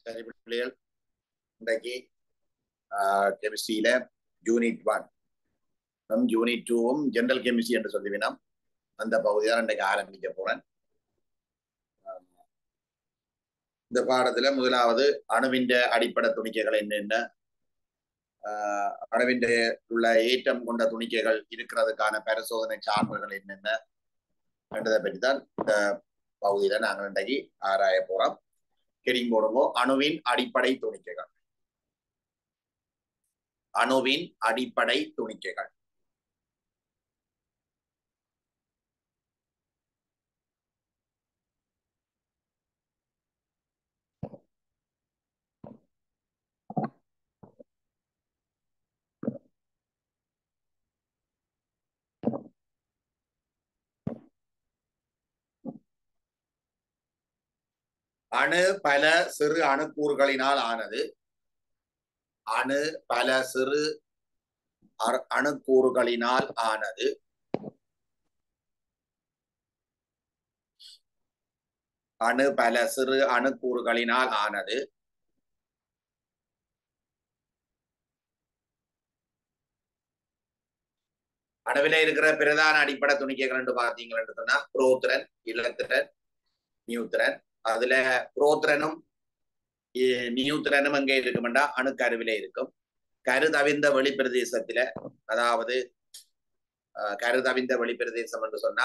சரி பிள்ளைகள் இன்றைக்கு கெமிஸ்ட்ரியில யூனிட் ஒன் நம் யூனிட் டூவும் ஜெனரல் கெமிஸ்ட்ரி என்று சொல்லிவினோம் அந்த பகுதி தான் இன்றைக்கு ஆரம்பிக்க போறேன் இந்த பாடத்துல முதலாவது அணுவின் அடிப்படை துணிக்கைகள் என்னென்ன அணுவின் உள்ள ஏற்றம் கொண்ட துணிக்கைகள் இருக்கிறதுக்கான பரிசோதனை சான்றுகள் என்னென்ன என்றதை பற்றி தான் இந்த பகுதியில நாங்கள் இன்றைக்கு ஆராய போறோம் கெடிங் போடுங்கோ அணுவின் அடிப்படை துணிக்கைகள் அணுவின் அடிப்படை துணிக்கைகள் அணு பல சிறு அணுக்கூறுகளினால் ஆனது அணு பல சிறு அணுக்கூறுகளினால் ஆனது அணு பல சிறு அணுக்கூறுகளினால் ஆனது அணுவில இருக்கிற பிரதான அடிப்படை துணிக்கைகள் என்று பார்த்தீங்கன்னு சொன்னா புரோத்திரன் இலத்திரன் நியூத்திரன் அதுல புரோத்திரனும் நியூத்திரனும் எங்கே இருக்குமெண்டா அணுக்கருவில இருக்கும் கருதவிந்த வெளிப்பிரதேசத்துல அதாவது கருதவிந்த வெளிப்பிரதேசம் என்று சொன்னா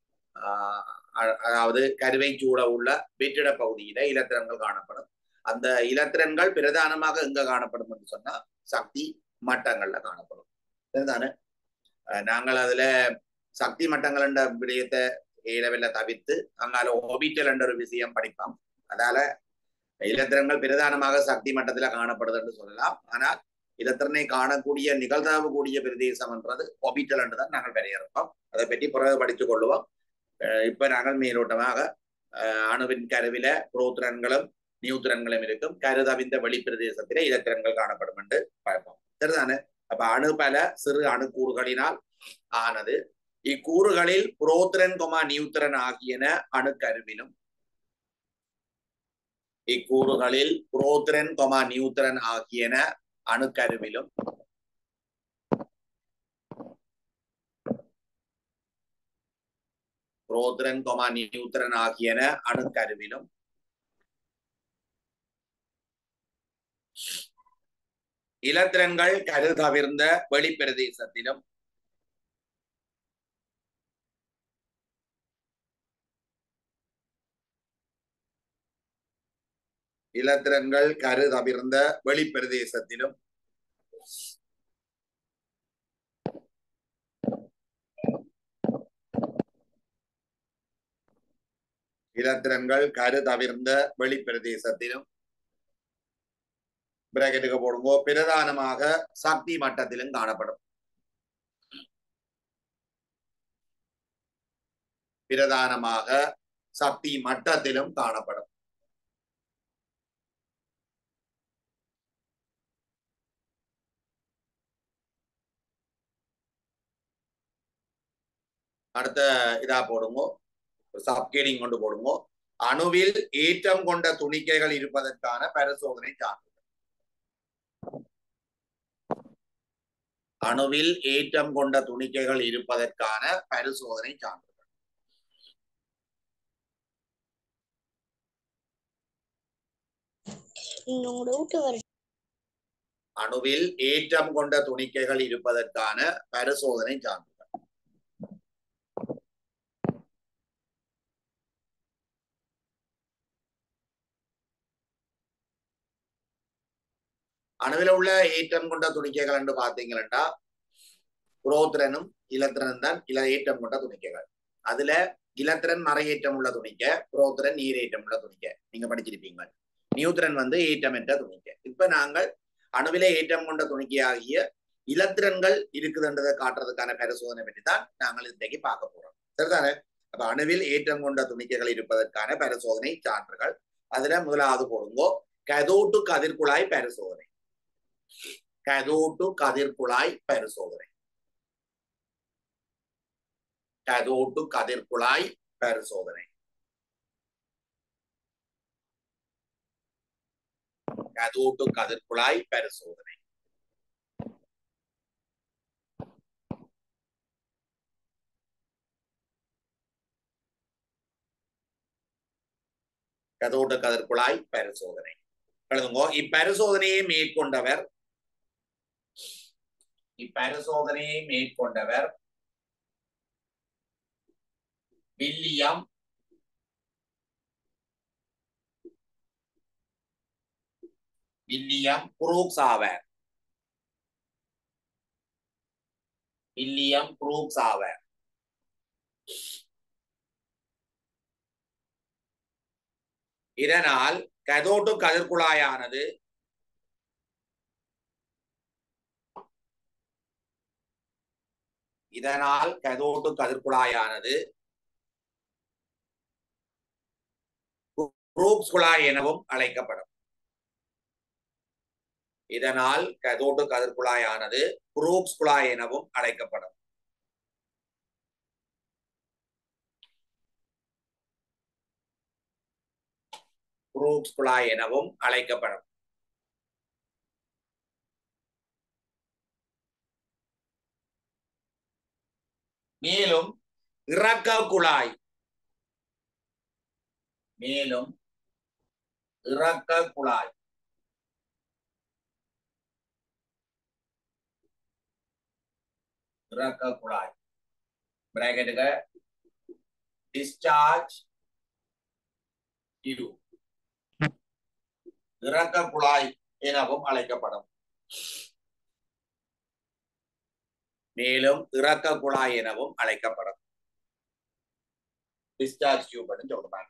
அதாவது கருவை சூழ உள்ள வெற்றிட பகுதியில இலத்திரன்கள் காணப்படும் அந்த இலத்திரன்கள் பிரதானமாக எங்க காணப்படும் என்று சொன்னா சக்தி மட்டங்கள்ல காணப்படும் சரிதானே நாங்கள் அதுல சக்தி மட்டங்கள் என்ற விடயத்தை ஏலவெல்ல தவிர்த்து அங்கால ஓபிட்டல் என்ற ஒரு விஷயம் படிப்போம் அதால இலத்திரங்கள் பிரதானமாக சக்தி மட்டத்துல காணப்படுது என்று சொல்லலாம் ஆனால் இலத்திரனை காணக்கூடிய நிகழ்தகவு கூடிய பிரதேசம் என்றது ஒபிட்டல் என்று தான் நாங்கள் வரையறுப்போம் அதை பற்றி பிறகு படித்துக் கொள்வோம் இப்ப நாங்கள் மேலோட்டமாக அணுவின் கருவில புரோத்திரன்களும் நியூத்திரன்களும் இருக்கும் கருதவிந்த வெளிப்பிரதேசத்திலே இலத்திரன்கள் காணப்படும் என்று பார்ப்போம் சரிதானே அப்ப அணு பல சிறு அணுக்கூறுகளினால் ஆனது இக்கூறுகளில் புரோத்திரன் கொமா நியூத்திரன் ஆகியன அணுக்கருவிலும் இக்கூறுகளில் புரோத்திரன் கொமா நியூத்திரன் ஆகியன அணுக்கருவிலும் புரோத்திரன் கொமா நியூத்திரன் ஆகியன அணுக்கருவிலும் இலத்திரன்கள் கரு தவிர்ந்த வெளிப்பிரதேசத்திலும் இலத்திரன்கள் கரு தவிர்ந்த வெளிப்பிரதேசத்திலும் இலத்திரன்கள் கரு தவிர்ந்த வெளிப்பிரதேசத்திலும் பிராக்கெட்டுக்கு போடுங்கோ பிரதானமாக சக்தி மட்டத்திலும் காணப்படும் பிரதானமாக சக்தி மட்டத்திலும் காணப்படும் அடுத்த இதா போடுங்கோ சப்கேடிங் கொண்டு போடுங்கோ அணுவில் ஏற்றம் கொண்ட துணிக்கைகள் இருப்பதற்கான பரிசோதனை சான்று அணுவில் ஏற்றம் கொண்ட துணிக்கைகள் இருப்பதற்கான பரிசோதனை சான்றுகள் அணுவில் ஏற்றம் கொண்ட துணிக்கைகள் இருப்பதற்கான பரிசோதனை சான்றுகள் அணுவில உள்ள ஏற்றம் கொண்ட துணிக்கைகள் என்று பாத்தீங்கன்னா புரோத்திரனும் இலத்திரனும் தான் இல ஏற்றம் கொண்ட துணிக்கைகள் அதுல இலத்திரன் மறையேற்றம் உள்ள துணிக்க புரோத்திரன் நீரேற்றம் உள்ள துணிக்க நீங்க படிச்சிருப்பீங்க நியூத்திரன் வந்து ஏற்றமற்ற துணிக்க இப்ப நாங்கள் அணுவில ஏற்றம் கொண்ட துணிக்கை ஆகிய இலத்திரன்கள் இருக்குதுன்றதை காட்டுறதுக்கான பரிசோதனை பற்றி தான் நாங்கள் இன்றைக்கு பார்க்க போறோம் சரிதானே அப்ப அணுவில் ஏற்றம் கொண்ட துணிக்கைகள் இருப்பதற்கான பரிசோதனை சான்றுகள் அதுல முதலாவது போடுங்கோ கதோட்டு கதிர்குழாய் பரிசோதனை கதோட்டு கதிர்குழாய் பரிசோதனை கதோட்டு கதிர்குழாய் பரிசோதனை கதோட்டு கதிர்குழாய் பரிசோதனை கதோட்டு கதிர்குழாய் பரிசோதனை எழுதுங்கோ இப்பரிசோதனையை மேற்கொண்டவர் இப்பரிசோதனையை மேற்கொண்டவர் வில்லியம் வில்லியம் புரூக்ஸ் ஆவர் வில்லியம் புரூக்ஸ் ஆவர் இதனால் கதோட்டு கதிர்குழாயானது இதனால் கதோட்டு கதிர்குழாயானது புரூக்ஸ் குழாய் எனவும் அழைக்கப்படும் இதனால் கதோட்டு கதிர்குழாயானது புரூக்ஸ் குழாய் எனவும் அழைக்கப்படும் புரூக்ஸ் குழாய் எனவும் அழைக்கப்படும் மேலும் இறக்க குழாய் மேலும் இறக்க குழாய் இறக்க குழாய் பிராக்கெட்டுக டிஸ்சார்ஜ் டியூப் இறக்க குழாய் எனவும் அழைக்கப்படும் மேலும் இறக்க குழாய் எனவும் அழைக்கப்படும் டிஸ்சார்ஜ் டியூப் சொல்றாங்க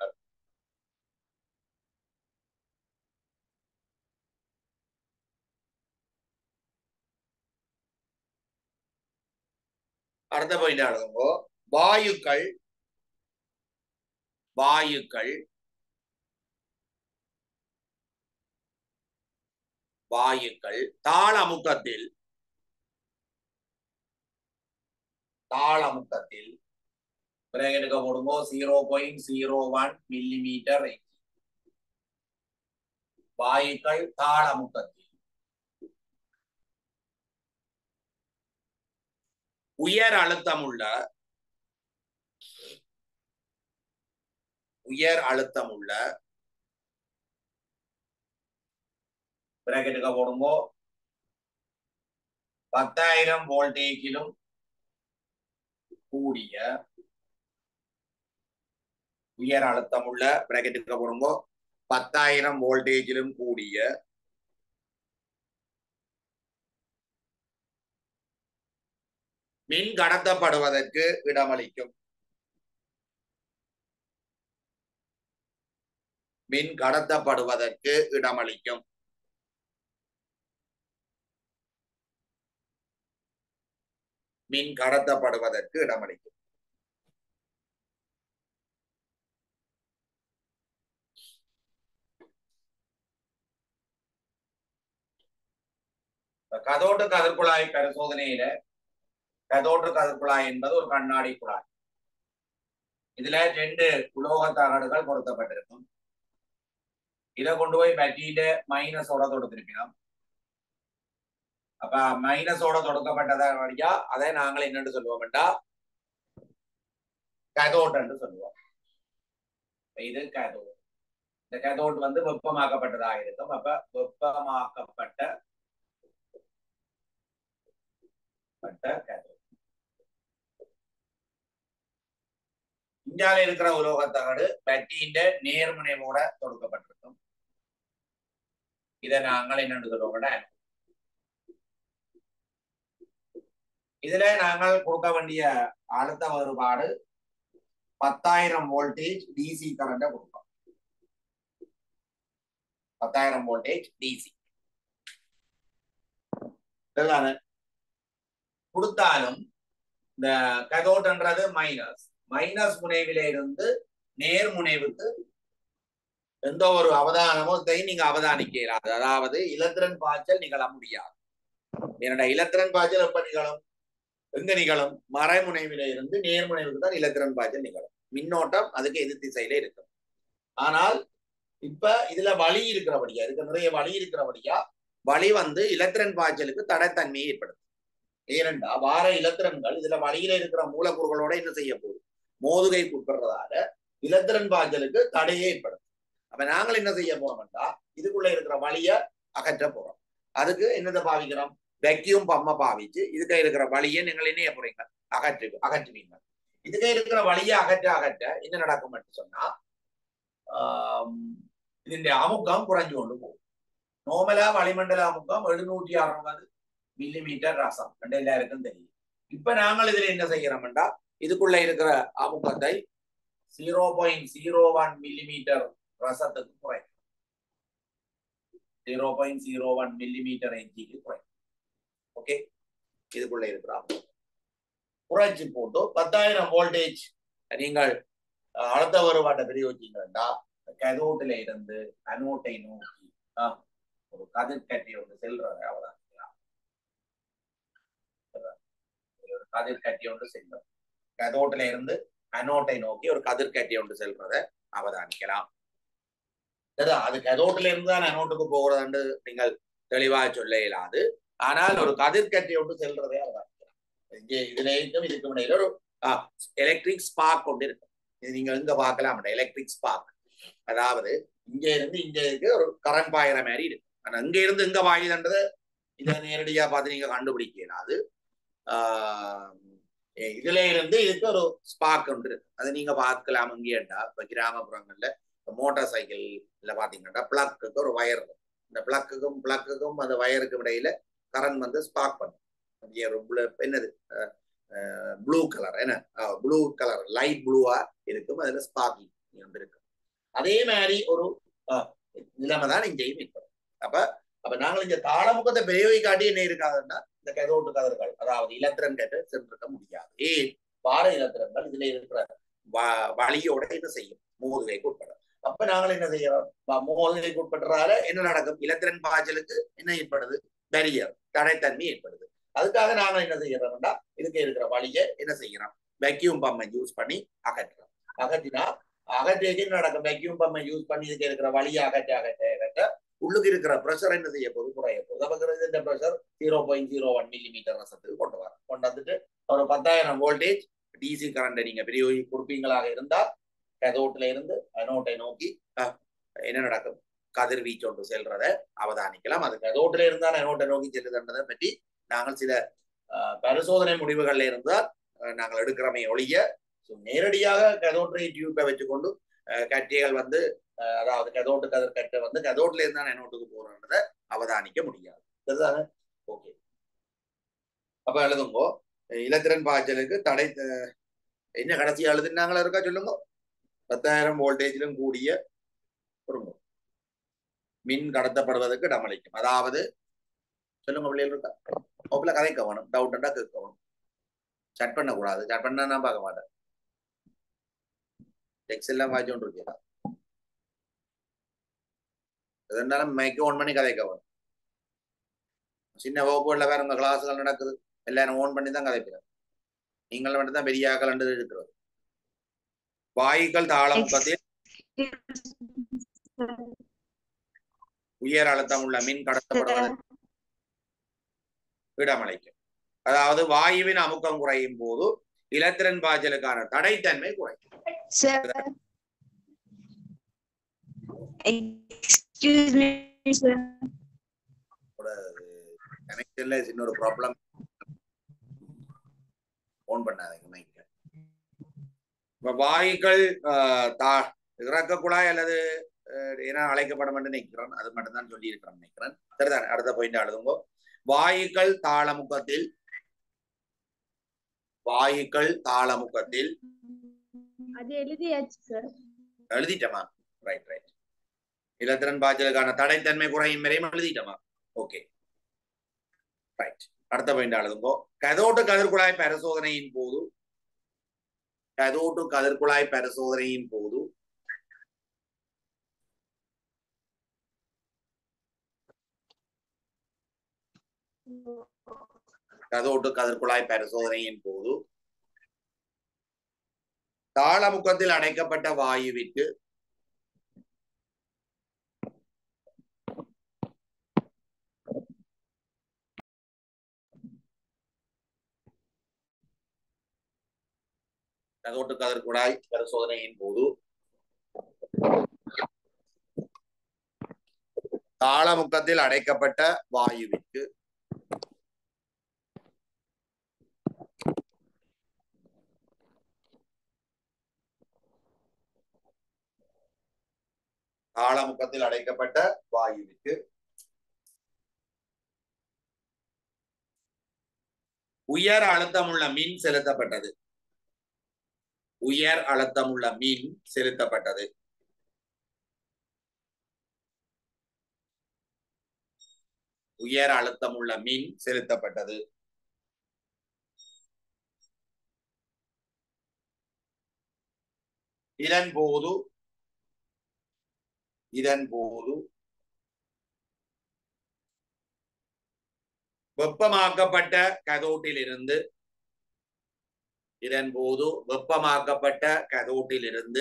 அடுத்த பாயிண்ட் எழுதுங்கோ வாயுக்கள் வாயுக்கள் வாயுக்கள் தாளமுக்கத்தில் தாளமுக்கத்தில் பிறகு போடுங்கோ zero point zero one millimetre வாயுக்கள் தாளமுக்கத்தில் உயர் அழுத்தமுள்ள உயர் அழுத்தமுள்ள பிராக்கெட்டுக்கு போடுங்கோ பத்தாயிரம் வோல்டேஜிலும் கூடிய உயர் அழுத்தமுள்ள பிராக்கெட்டுக்கு போடுங்கோ பத்தாயிரம் வோல்டேஜிலும் கூடிய மின் கடத்தப்படுவதற்கு இடமளிக்கும் மின் கடத்தப்படுவதற்கு இடமளிக்கும் மின் கடத்தப்படுவதற்கு இடமளிக்கும் கதோட்டு கதிர்குழாய் பரிசோதனையில கதோட்டு கதிர்குழாய் என்பது ஒரு கண்ணாடி குழாய் இதுல ரெண்டு உலோக தகடுகள் பொருத்தப்பட்டிருக்கும் இதை கொண்டு போய் பேட்டரியில மைனஸோட தொடுத்திருக்கணும் அப்ப மைனஸோட தொடுக்கப்பட்டதா வழியா அதை நாங்கள் என்னன்னு சொல்லுவோம்டா கதோட் என்று சொல்லுவோம் இது கதோட் இந்த கதோட் வந்து வெப்பமாக்கப்பட்டதாக இருக்கும் அப்ப வெப்பமாக்கப்பட்ட பட்ட கதோட் இந்தியாவில இருக்கிற உலோகத்தகடு பேட்டரியின் நேர்முனைவோட தொடுக்கப்பட்டிருக்கும் இதை நாங்கள் என்னன்னு சொல்லுவோம்டா இதுல நாங்கள் கொடுக்க வேண்டிய அழுத்த வேறுபாடு பத்தாயிரம் வோல்டேஜ் டிசி கரண்ட கொடுப்போம் பத்தாயிரம் வோல்டேஜ் டிசி கொடுத்தாலும் இந்த கதோட்ன்றது மைனஸ் மைனஸ் முனைவில இருந்து நேர் முனைவுக்கு எந்த ஒரு அவதானமும் நீங்க அவதானிக்க இயலாது அதாவது இலத்திரன் பாய்ச்சல் நிகழ முடியாது என்னோட இலத்திரன் பாய்ச்சல் எப்ப நிகழும் எங்க நிகழும் மறைமுனைவில இருந்து நேர்முனைவுக்கு தான் இலத்திரன் பாய்ச்சல் நிகழும் மின்னோட்டம் அதுக்கு எதிர் திசையில இருக்கும் ஆனால் இப்ப இதுல வலி இருக்கிறபடியா இதுக்கு நிறைய வலி இருக்கிறபடியா வலி வந்து இலத்திரன் பாய்ச்சலுக்கு தடைத்தன்மையை ஏற்படுத்தும் ஏனென்றா வார இலத்திரன்கள் இதுல வலியில இருக்கிற மூலக்கூறுகளோட என்ன செய்ய போகுது மோதுகை உட்படுறதால இலத்திரன் பாய்ச்சலுக்கு தடையே ஏற்படும் அப்ப நாங்கள் என்ன செய்ய போறோம்டா இதுக்குள்ள இருக்கிற வலிய அகற்ற போறோம் அதுக்கு என்னதை பாவிக்கிறோம் வெக்கியூம் பம்ம பாவிச்சு இதுக்கு இருக்கிற வலியை நீங்கள் என்ன போறீங்க அகற்று அகற்றுவீங்க இதுக்கு இருக்கிற வலியை அகற்ற அகற்ற என்ன நடக்கும் சொன்னா ஆஹ் ഇതിന്റെ അമുഖം കുറഞ്ഞുകൊണ്ട് പോകും നോമല വളിമണ്ഡല അമുഖം എഴുന്നൂറ്റി അറുപത് மில்லிமீட்டர் ரசம் ரெண்டு எல்லாருக்கும் தெரியும் இப்ப நாங்கள் இதுல என்ன செய்யறோம்டா இதுக்குள்ள இருக்கிற அமுகத்தை zero point zero one millimetre ரசத்துக்கு குறைக்கும் zero point zero one millimetre எஞ்சிக்கு குறைக்கும் ஓகே இதுக்குள்ள இருக்கிற அமுகம் குறைச்சி போட்டு பத்தாயிரம் வோல்டேஜ் நீங்கள் அடுத்த வருவாட்டை பிரயோகிச்சீங்கன்னா கதோட்டில இருந்து அனோட்டை நோக்கி ஒரு கதிர்கட்டி ஒன்று செல்றத அவதானிக்கலாம் ஒரு கதிர்கட்டி ஒன்று செல்லும் கதோட்டில இருந்து அனோட்டை நோக்கி ஒரு கதிர்கட்டி ஒன்று செல்றத அவதானிக்கலாம் அது கதோட்டில இருந்து தான் அனோட்டுக்கு போகிறதுன்னு நீங்கள் தெளிவாக சொல்ல இயலாது ஆனால் ஒரு கதிர்கட்டி ஒன்று செல்றதே அவதானிக்கலாம் இங்கே இதுல இருக்கும் இதுக்கு முன்னாடி ஒரு எலக்ட்ரிக் ஸ்பார்க் கொண்டு இருக்கும் இது நீங்க இங்க பார்க்கலாம் எலக்ட்ரிக் ஸ்பார்க் அதாவது இங்க இருந்து இங்க இருக்கு ஒரு கரண்ட் பாயிற மாதிரி இருக்கு ஆனா இங்க இருந்து இங்க பாயுதுன்றது இதை நேரடியா பார்த்து நீங்க கண்டுபிடிக்க இயலாது ஆஹ் இதுல இருந்து இதுக்கு ஒரு ஸ்பார்க் ஒன்று இருக்கு அதை நீங்க பார்க்கலாம் இங்கேண்டா இப்ப கிராமப்புறங்கள்ல மோட்டார் சைக்கிள்ல பாத்தீங்கன்னா பிளக்குக்கு ஒரு வயர் இந்த பிளக்குக்கும் பிளக்குக்கும் அந்த வயருக்கும் இடையில கரண்ட் வந்து ஸ்பார்க் பண்ணும் ஒரு என்னது ப்ளூ கலர் என்ன ப்ளூ கலர் லைட் ப்ளூவா இருக்கும் அதுல ஸ்பார்க்கிங் இருக்கு அதே மாதிரி ஒரு நிலைமை தான் இங்கேயும் ஏற்படும் அப்ப அப்ப நாங்கள் இங்க தாளமுகத்தை பிரயோகி காட்டி என்ன இருக்காதுன்னா இந்த கதோட்டு கதர்கள் அதாவது இலத்திரன் கேட்டு சென்றிருக்க முடியாது ஏன் வார இலத்திரங்கள் இதுல இருக்கிற வழியோட என்ன செய்யும் மோதுகைக்கு உட்படும் அப்ப நாங்கள் என்ன செய்யறோம் மோதுகைக்கு உட்படுறதால என்ன நடக்கும் இலத்திரன் பாய்ச்சலுக்கு என்ன ஏற்படுது பேரியர் தடைத்தன்மை ஏற்படுது அதுக்காக நாங்கள் என்ன செய்யறோம்னா இதுக்கு இருக்கிற வழியை என்ன செய்யறோம் வெக்யூம் பம்மை யூஸ் பண்ணி அகற்றுறோம் அகற்றினா அகற்றேக்கு நடக்கும் வெக்யூம் பம்மை யூஸ் பண்ணி இதுக்கு இருக்கிற வழியை அகற்ற அகற்ற அகற்ற உள்ளுக்கு இருக்கிற ப்ரெஷர் என்ன செய்ய போகுது குறைய போகுது அப்ப இந்த pressure zero point zero one millimetre ரசத்துக்கு கொண்டு வர கொண்டு வந்துட்டு ஒரு பத்தாயிரம் வோல்டேஜ் டிசி கரண்டை நீங்க பிரயோகி கொடுப்பீங்களாக இருந்தால் கதோட்டில இருந்து அனோட்டை நோக்கி என்ன நடக்கும் கதிர்வீச்சு ஒன்று செல்றத அவதானிக்கலாம் அது கதோட்டில இருந்தால் அனோட்டை நோக்கி செல்லுதுன்றதை பற்றி நாங்கள் சில பரிசோதனை முடிவுகள்ல இருந்தால் நாங்கள் எடுக்கிறோமே ஒழிய நேரடியாக கதோட்டை டியூப்பை வச்சுக்கொண்டு கட்டிகள் வந்து அதாவது கதோட்டு கதிர் கட்டை வந்து கதோட்ல இருந்து தான் நோட்டுக்கு போறன்றத அவதானிக்க முடியாது சரிதானே ஓகே அப்ப எழுதுங்கோ இலத்திரன் பாய்ச்சலுக்கு தடை என்ன கடைசி எழுதுனாங்களா இருக்கா சொல்லுங்க பத்தாயிரம் வோல்டேஜிலும் கூடிய பொருங்க மின் கடத்தப்படுவதற்கு இடமளிக்கும் அதாவது சொல்லுங்க பிள்ளைகள் இருக்கா ஓப்பில கதைக்க வேணும் டவுட்டா கேட்க வேணும் சட் பண்ணக்கூடாது சட் பண்ணா நான் பார்க்க மாட்டேன் டெக்ஸ் எல்லாம் வாய்ச்சோண்டு இருக்கீங்களா இருந்தாலும் மைக்கு ஓன் பண்ணி கதைக்க வரும் சின்ன வகுப்புகளில் வேற உங்க கிளாஸுகள் நடக்குது எல்லாரும் ஓன் பண்ணி தான் கதைக்கிறோம் நீங்கள் மட்டும் தான் பெரிய ஆக்கள் இருக்கிறது வாயுக்கள் தாளமுகத்தில் உயர் அழுத்தம் உள்ள மின் கடத்தப்படுவதற்கு இடமளிக்கும் அதாவது வாயுவின் அமுக்கம் குறையும் போது இலத்திரன் பாய்ச்சலுக்கான தடைத்தன்மை குறையும் Excuse me, sir. கனெக்ஷன்ல சின்ன ஒரு ப்ராப்ளம் ஓன் பண்ணாதீங்க மைக்க இப்ப வாயுக்கள் தா இறக்க குழாய் அல்லது என அழைக்கப்படும் என்று நினைக்கிறேன் அது மட்டும் தான் சொல்லி இருக்கிறேன் நினைக்கிறேன் சரிதான் அடுத்த பாயிண்ட் எழுதுங்கோ வாயுக்கள் தாளமுகத்தில் வாயுக்கள் தாளமுகத்தில் அது எழுதியாச்சு சார் எழுதிட்டமா ரைட் ரைட் இலத்திரன் பாய்ச்சலுக்கான தடைத்தன்மை குறையும் வரையும் எழுதிட்டமா ஓகே ரைட் அடுத்த பாயிண்ட் எழுதுங்கோ கதோட்டு கதிர்குழாய் பரிசோதனையின் போது கதோட்டு கதிர்குழாய் பரிசோதனையின் போது கதோட்டு கதிர்குழாய் பரிசோதனையின் போது தாளமுகத்தில் அடைக்கப்பட்ட வாயுவிற்கு கதோட்டு கதிர்குழாய் பரிசோதனையின் போது தாளமுக்கத்தில் அடைக்கப்பட்ட வாயுவிற்கு தாளமுக்கத்தில் அடைக்கப்பட்ட வாயுவிற்கு உயர் அழுத்தமுள்ள மின் செலுத்தப்பட்டது உயர் அழுத்தமுள்ள மின் செலுத்தப்பட்டது உயர் அழுத்தமுள்ள மின் செலுத்தப்பட்டது இதன் போது இதன் போது வெப்பமாக்கப்பட்ட கதோட்டிலிருந்து இதன் போது வெப்பமாக்கப்பட்ட கதோட்டிலிருந்து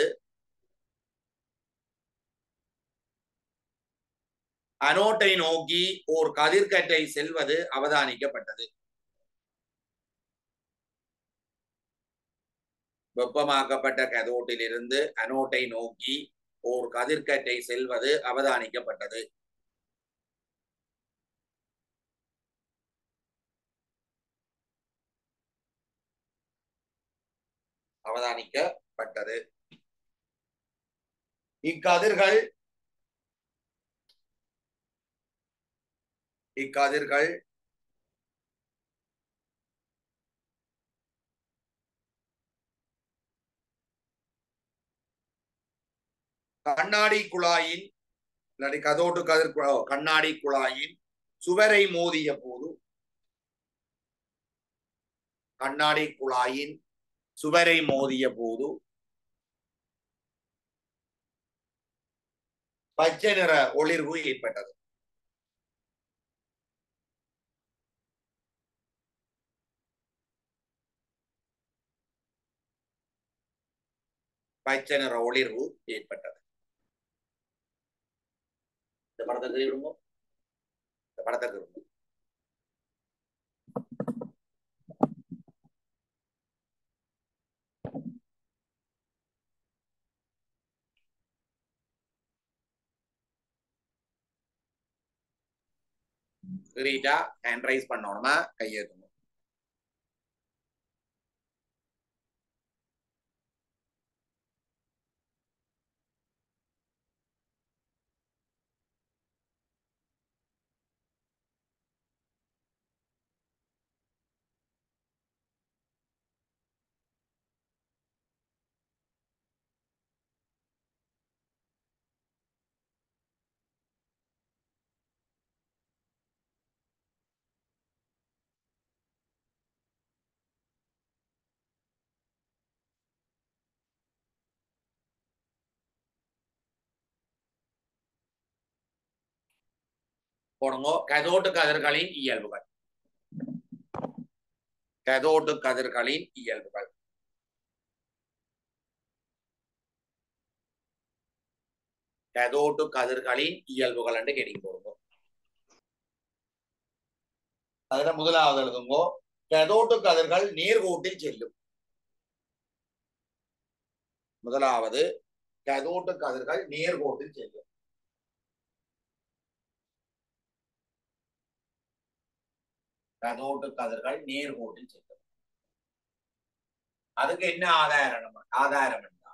அனோட்டை நோக்கி ஓர் கதிர்கற்றை செல்வது அவதானிக்கப்பட்டது வெப்பமாக்கப்பட்ட கதோட்டிலிருந்து அனோட்டை நோக்கி ஓர் கதிர்கற்றை செல்வது அவதானிக்கப்பட்டது அவதானிக்கப்பட்டது இக்கதிர்கள் இக்கதிர்கள் கண்ணாடி குழாயின் இல்லாட்டி கதோட்டு கதிர் குழா- கண்ணாடி குழாயின் சுவரை மோதிய போது கண்ணாடி குழாயின் சுவரை மோதிய போது பச்சை நிற ஒளிர்வு ஏற்பட்டது பச்சை நிற ஒளிர்வு ஏற்பட்டது இந்த படத்தை தெரிவிடுங்க இந்த படத்தை தெரிவிடுங்க ரீட்டா ஹேண்ட் ரைஸ் பண்ணணுமா கையெழுத்தணும் போடுங்க கதோட்டு கதிர்களின் இயல்புகள் கதோட்டு கதிர்களின் இயல்புகள் கதோட்டு கதிர்களின் இயல்புகள் என்று கேட்டீங்க போடுங்க அதுல முதலாவது எழுதுங்கோ கதோட்டு கதிர்கள் நேர்கோட்டில் செல்லும் முதலாவது கதோட்டு கதிர்கள் நேர்கோட்டில் செல்லும் கதோட்டு கதிர்கள் நேர்கோட்டில் செல்லும் அதுக்கு என்ன ஆதாரம் ஆதாரம் என்றா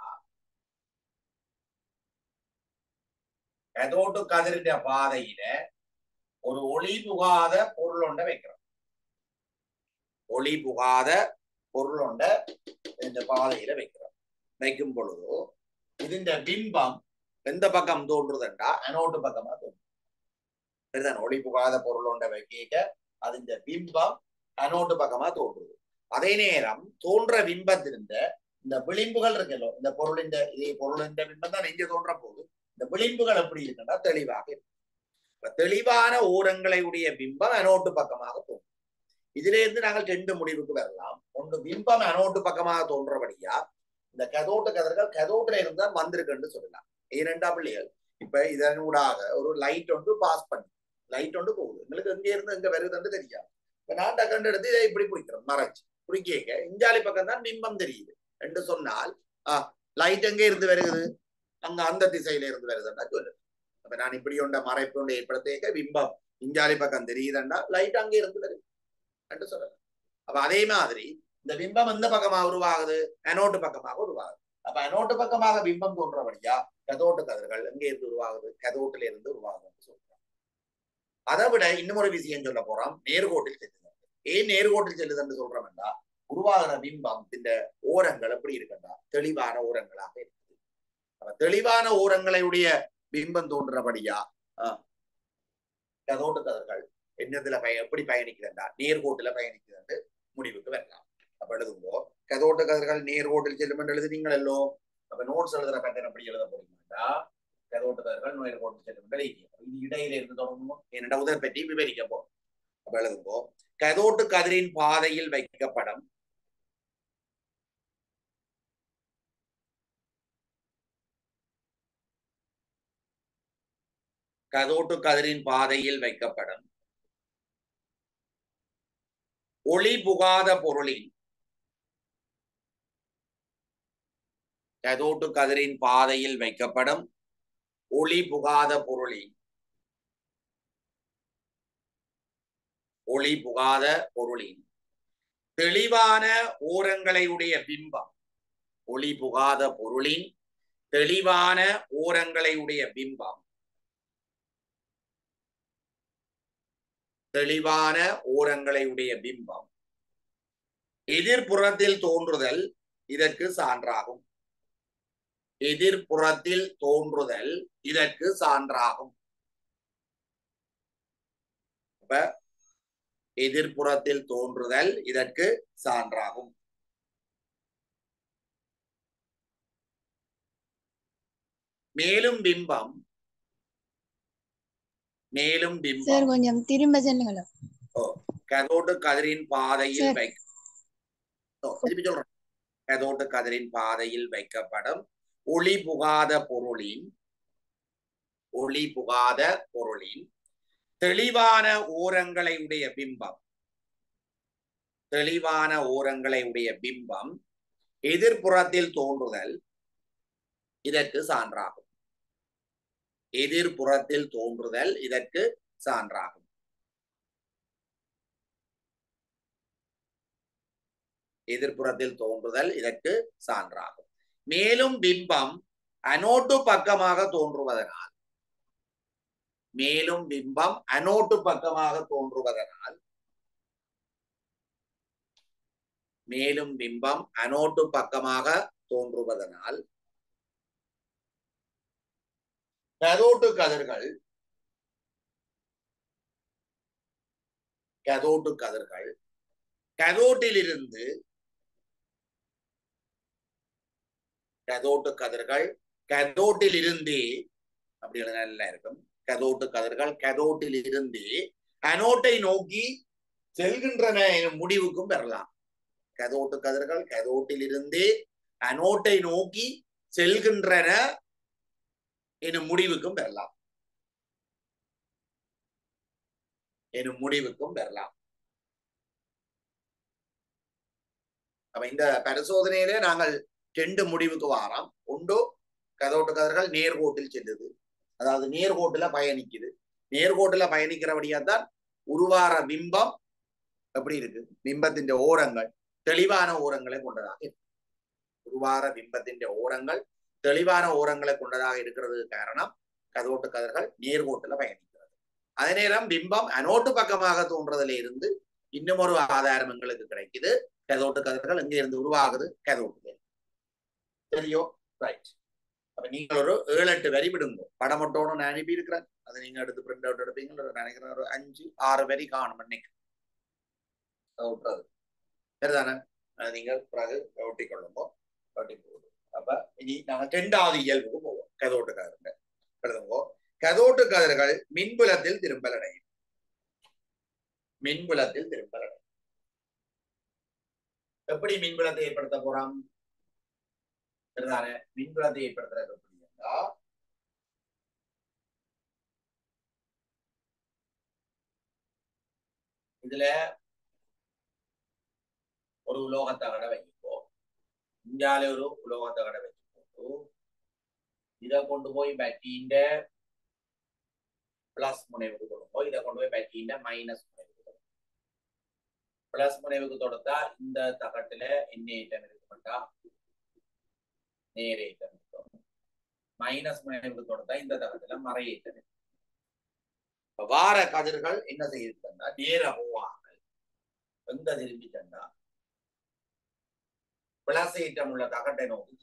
கதோட்டு கதிரிന്റെ பாதையில ஒரு ஒளி புகாத பொருள் ஒன்றை வைக்கிறோம் ஒளி புகாத பொருள் ஒன்றை இந்த பாதையில வைக்கிறோம் வைக்கும் பொழுது ഇതിന്റെ ബിംബം எந்த பக்கம் தோன்றுதுண்டா அனோட்டு பக்கமா தோன்றும் சரிதான் ஒளி புகாத பொருள் ஒன்றை வைக்க അതിന്റെ ബിംബം அனோட்டு பக்கமா தோன்றுது அதே நேரம் தோன்ற பிம்பத்திருந்த இந்த விளிம்புகள் இருக்குல்லோ இந்த பொருளின் இதே பொருளின் பிம்பம் தான் இங்க தோன்ற போது இந்த விளிம்புகள் எப்படி இருக்குன்னா தெளிவாக இருக்கு இப்ப தெளிவான ஓரங்களை உடைய பிம்பம் அனோட்டு பக்கமாக தோன்றும் இதுல இருந்து நாங்கள் ரெண்டு முடிவுக்கு வரலாம் ஒன்று பிம்பம் அனோட்டு பக்கமாக தோன்றபடியா இந்த கதோட்டு கதிர்கள் கதோட்டுல இருந்தா வந்திருக்குன்னு சொல்லலாம் இரண்டா பிள்ளைகள் இப்ப இதனூடாக ஒரு லைட் ஒன்று பாஸ் பண்ணி லைட் ஒன்று போகுது எங்களுக்கு எங்க இருந்து எங்க வருதுன்னு தெரியாது இப்ப நான் டக்கண்டு எடுத்து இதை இப்படி பிடிக்கிறோம் மறைச்சு பிடிக்க இஞ்சாலி பக்கம் தான் பிம்பம் தெரியுது என்று சொன்னால் லைட் எங்கே இருந்து வருகிறது அங்க அந்த திசையில இருந்து வருதுன்னா சொல்லு அப்ப நான் இப்படி ஒன்ற மறைப்பு ஒன்று ஏற்படுத்த பிம்பம் இஞ்சாலி பக்கம் தெரியுதுன்னா லைட் அங்கே இருந்து வருது என்று சொல்லலாம் அப்ப அதே மாதிரி இந்த பிம்பம் எந்த பக்கமாக உருவாகுது அனோட்டு பக்கமாக உருவாகுது அப்ப அனோட்டு பக்கமாக பிம்பம் தோன்றபடியா கதோட்டு கதிர்கள் எங்கே இருந்து உருவாகுது கதோட்டில இருந்து உருவாகுதுன்னு சொல்றோம் அதை விட இன்னும் ஒரு விஷயம் சொல்ல போறோம் நேர்கோட்டில் செல்லுது ஏன் நேர்கோட்டில் செல்லுதுன்னு சொல்றோம்னா உருவாகிற பிம்பம் இந்த ஓரங்கள் எப்படி இருக்குன்னா தெளிவான ஓரங்களாக இருக்குது அப்ப தெளிவான ஓரங்களுடைய பிம்பம் தோன்றபடியா கதோட்டு கதர்கள் என்னதுல பய எப்படி பயணிக்கிறதா நேர்கோட்டுல பயணிக்கிறது முடிவுக்கு வரலாம் அப்ப எழுதுங்கோ கதோட்டு கதிர்கள் நேர்கோட்டில் செல்லும் என்று எழுதுனீங்களோ அப்ப நோட்ஸ் எழுதுற பேட்டர்ன் எப்படி எழுத போறீங்கன்னா கதோட்டு கதிர்கள் நேர்கோட்டில் செல்லும் என்று எழுதிக்கணும் இது இடையில இருந்து தொடங்கணும் என்னோட உதவி பற்றி விவரிக்க போறோம் அப்ப எழுதுங்கோ கதோட்டு கதிரின் பாதையில் வைக்கப்படும் கதோட்டு கதிரின் பாதையில் வைக்கப்படும் ஒளி புகாத பொருளின் கதோட்டு கதிரின் பாதையில் வைக்கப்படும் ஒளி புகாத பொருளின் ஒளி புகாத பொருளின் தெளிவான ஓரங்களை உடைய பிம்பம் ஒளி புகாத பொருளின் தெளிவான ஓரங்களை உடைய பிம்பம் தெளிவான ஓரங்களை உடைய பிம்பம் எதிர்ப்புறத்தில் தோன்றுதல் இதற்கு சான்றாகும் எதிர்ப்புறத்தில் தோன்றுதல் இதற்கு சான்றாகும் அப்ப எதிர்ப்புறத்தில் தோன்றுதல் இதற்கு சான்றாகும் மேலும் பிம்பம் மேலும் சார் பிம்பம் கொஞ்சம் திரும்ப சொல்லுங்களா கதோட்டு கதிரின் பாதையில் சரி. வைக்க ஓ, திருப்பி சொல்றேன் கதோட்டு கதிரின் பாதையில் வைக்கப்படும் ஒளி புகாத பொருளின் ஒளி புகாத பொருளின் தெளிவான ஓரங்களை உடைய பிம்பம் தெளிவான ஓரங்களை உடைய பிம்பம் எதிர்ப்புறத்தில் தோன்றுதல் இதற்கு சான்றாகும் எதிர்ப்புறத்தில் தோன்றுதல் இதற்கு சான்றாகும் எதிர்ப்புறத்தில் தோன்றுதல் இதற்கு சான்றாகும் மேலும் பிம்பம் அனோட்டு பக்கமாக தோன்றுவதனால் மேலும் பிம்பம் அனோட்டு பக்கமாக தோன்றுவதனால் மேலும் பிம்பம் அனோட்டு பக்கமாக தோன்றுவதனால் கதோட்டு கதிர்கள் கதோட்டு கதிர்கள் கதோட்டிலிருந்து கதோட்டு கதிர்கள் கதோட்டில் இருந்தே அப்படி எழுத நல்லா இருக்கும் கதோட்டு கதிர்கள் கதோட்டில் இருந்தே அனோட்டை நோக்கி செல்கின்றன எனும் முடிவுக்கும் பெறலாம் கதோட்டு கதிர்கள் கதோட்டில் இருந்தே அனோட்டை நோக்கி செல்கின்றன எனும் முடிவுக்கும் பெறலாம் எனும் முடிவுக்கும் பெறலாம் அப்ப இந்த பரிசோதனையிலே நாங்கள் ரெண்டு முடிவுக்கு வாரோம் ஒன்று கதோட்டு கதிர்கள் நேர்கோட்டில் செல்லுது அதாவது நேர்கோட்டுல பயணிக்குது நேர்கோட்டுல பயணிக்கிறபடியா தான் உருவார பிம்பம் எப்படி இருக்கு பிம்பத்தின் ஓரங்கள் தெளிவான ஓரங்களை கொண்டதாக இருக்கு உருவார பிம்பத்தின் ஓரங்கள் தெளிவான ஓரங்களை கொண்டதாக இருக்கிறது காரணம் கதோட்டு கதிர்கள் நேர்கோட்டுல பயணிக்கிறது அதே நேரம் பிம்பம் அனோட்டு பக்கமாக தோன்றதுல இருந்து இன்னும் ஒரு ஆதாரம் எங்களுக்கு கிடைக்குது கதோட்டு கதிர்கள் எங்க இருந்து உருவாகுது கதோட்டுல சரியோ ரைட் அப்ப நீங்கள் ஒரு ஏழு எட்டு வரி விடுங்க படம் மட்டும் நான் அனுப்பி இருக்கிறேன் அதை நீங்க எடுத்து பிரிண்ட் அவுட் எடுப்பீங்க நினைக்கிறேன் ஒரு அஞ்சு ஆறு வரி காணும் இன்னைக்கு விட்டுறது சரிதானே அதை நீங்கள் பிறகு ஒட்டி கொள்ளுங்க ஒட்டி போகுது அப்ப இனி நாங்க ரெண்டாவது இயல்புக்கு போவோம் கதோட்டு கதிர்கள் எழுதுங்கோ கதோட்டு கதிர்கள் மின்புலத்தில் திரும்பல் அடையும் மின்புலத்தில் திரும்பல் அடையும் எப்படி மின்புலத்தை ஏற்படுத்த போறோம் சரிதானே மின்புலத்தை ஏற்படுத்துறது எப்படி என்றா இதுல ஒரு உலோகத்தகட வைப்போ இந்தியால ஒரு உலோகத்தை கடை வச்சு போட்டு இதை கொண்டு போய் பேட்டரிന്റെ பிளஸ் முனைவுக்கு கொடுப்போம் இதை கொண்டு போய் பேட்டரிന്റെ மைனஸ் முனைவுக்கு கொடுப்போம் பிளஸ் முனைவுக்கு தொடுத்தா இந்த தகட்டுல என்ன ஐட்டம் இருக்குமெண்டா நேர ஐட்டம் இருக்கும் மைனஸ் முனைவுக்கு தொடுத்தா இந்த தகட்டுல மறை ஐட்டம் இருக்கும் இப்ப வார கதிர்கள் என்ன செய்யுதுன்னா நேர போவாங்க எங்க திரும்பி சென்றா பிளஸ் ஐட்டம் உள்ள தகட்டை நோக்கி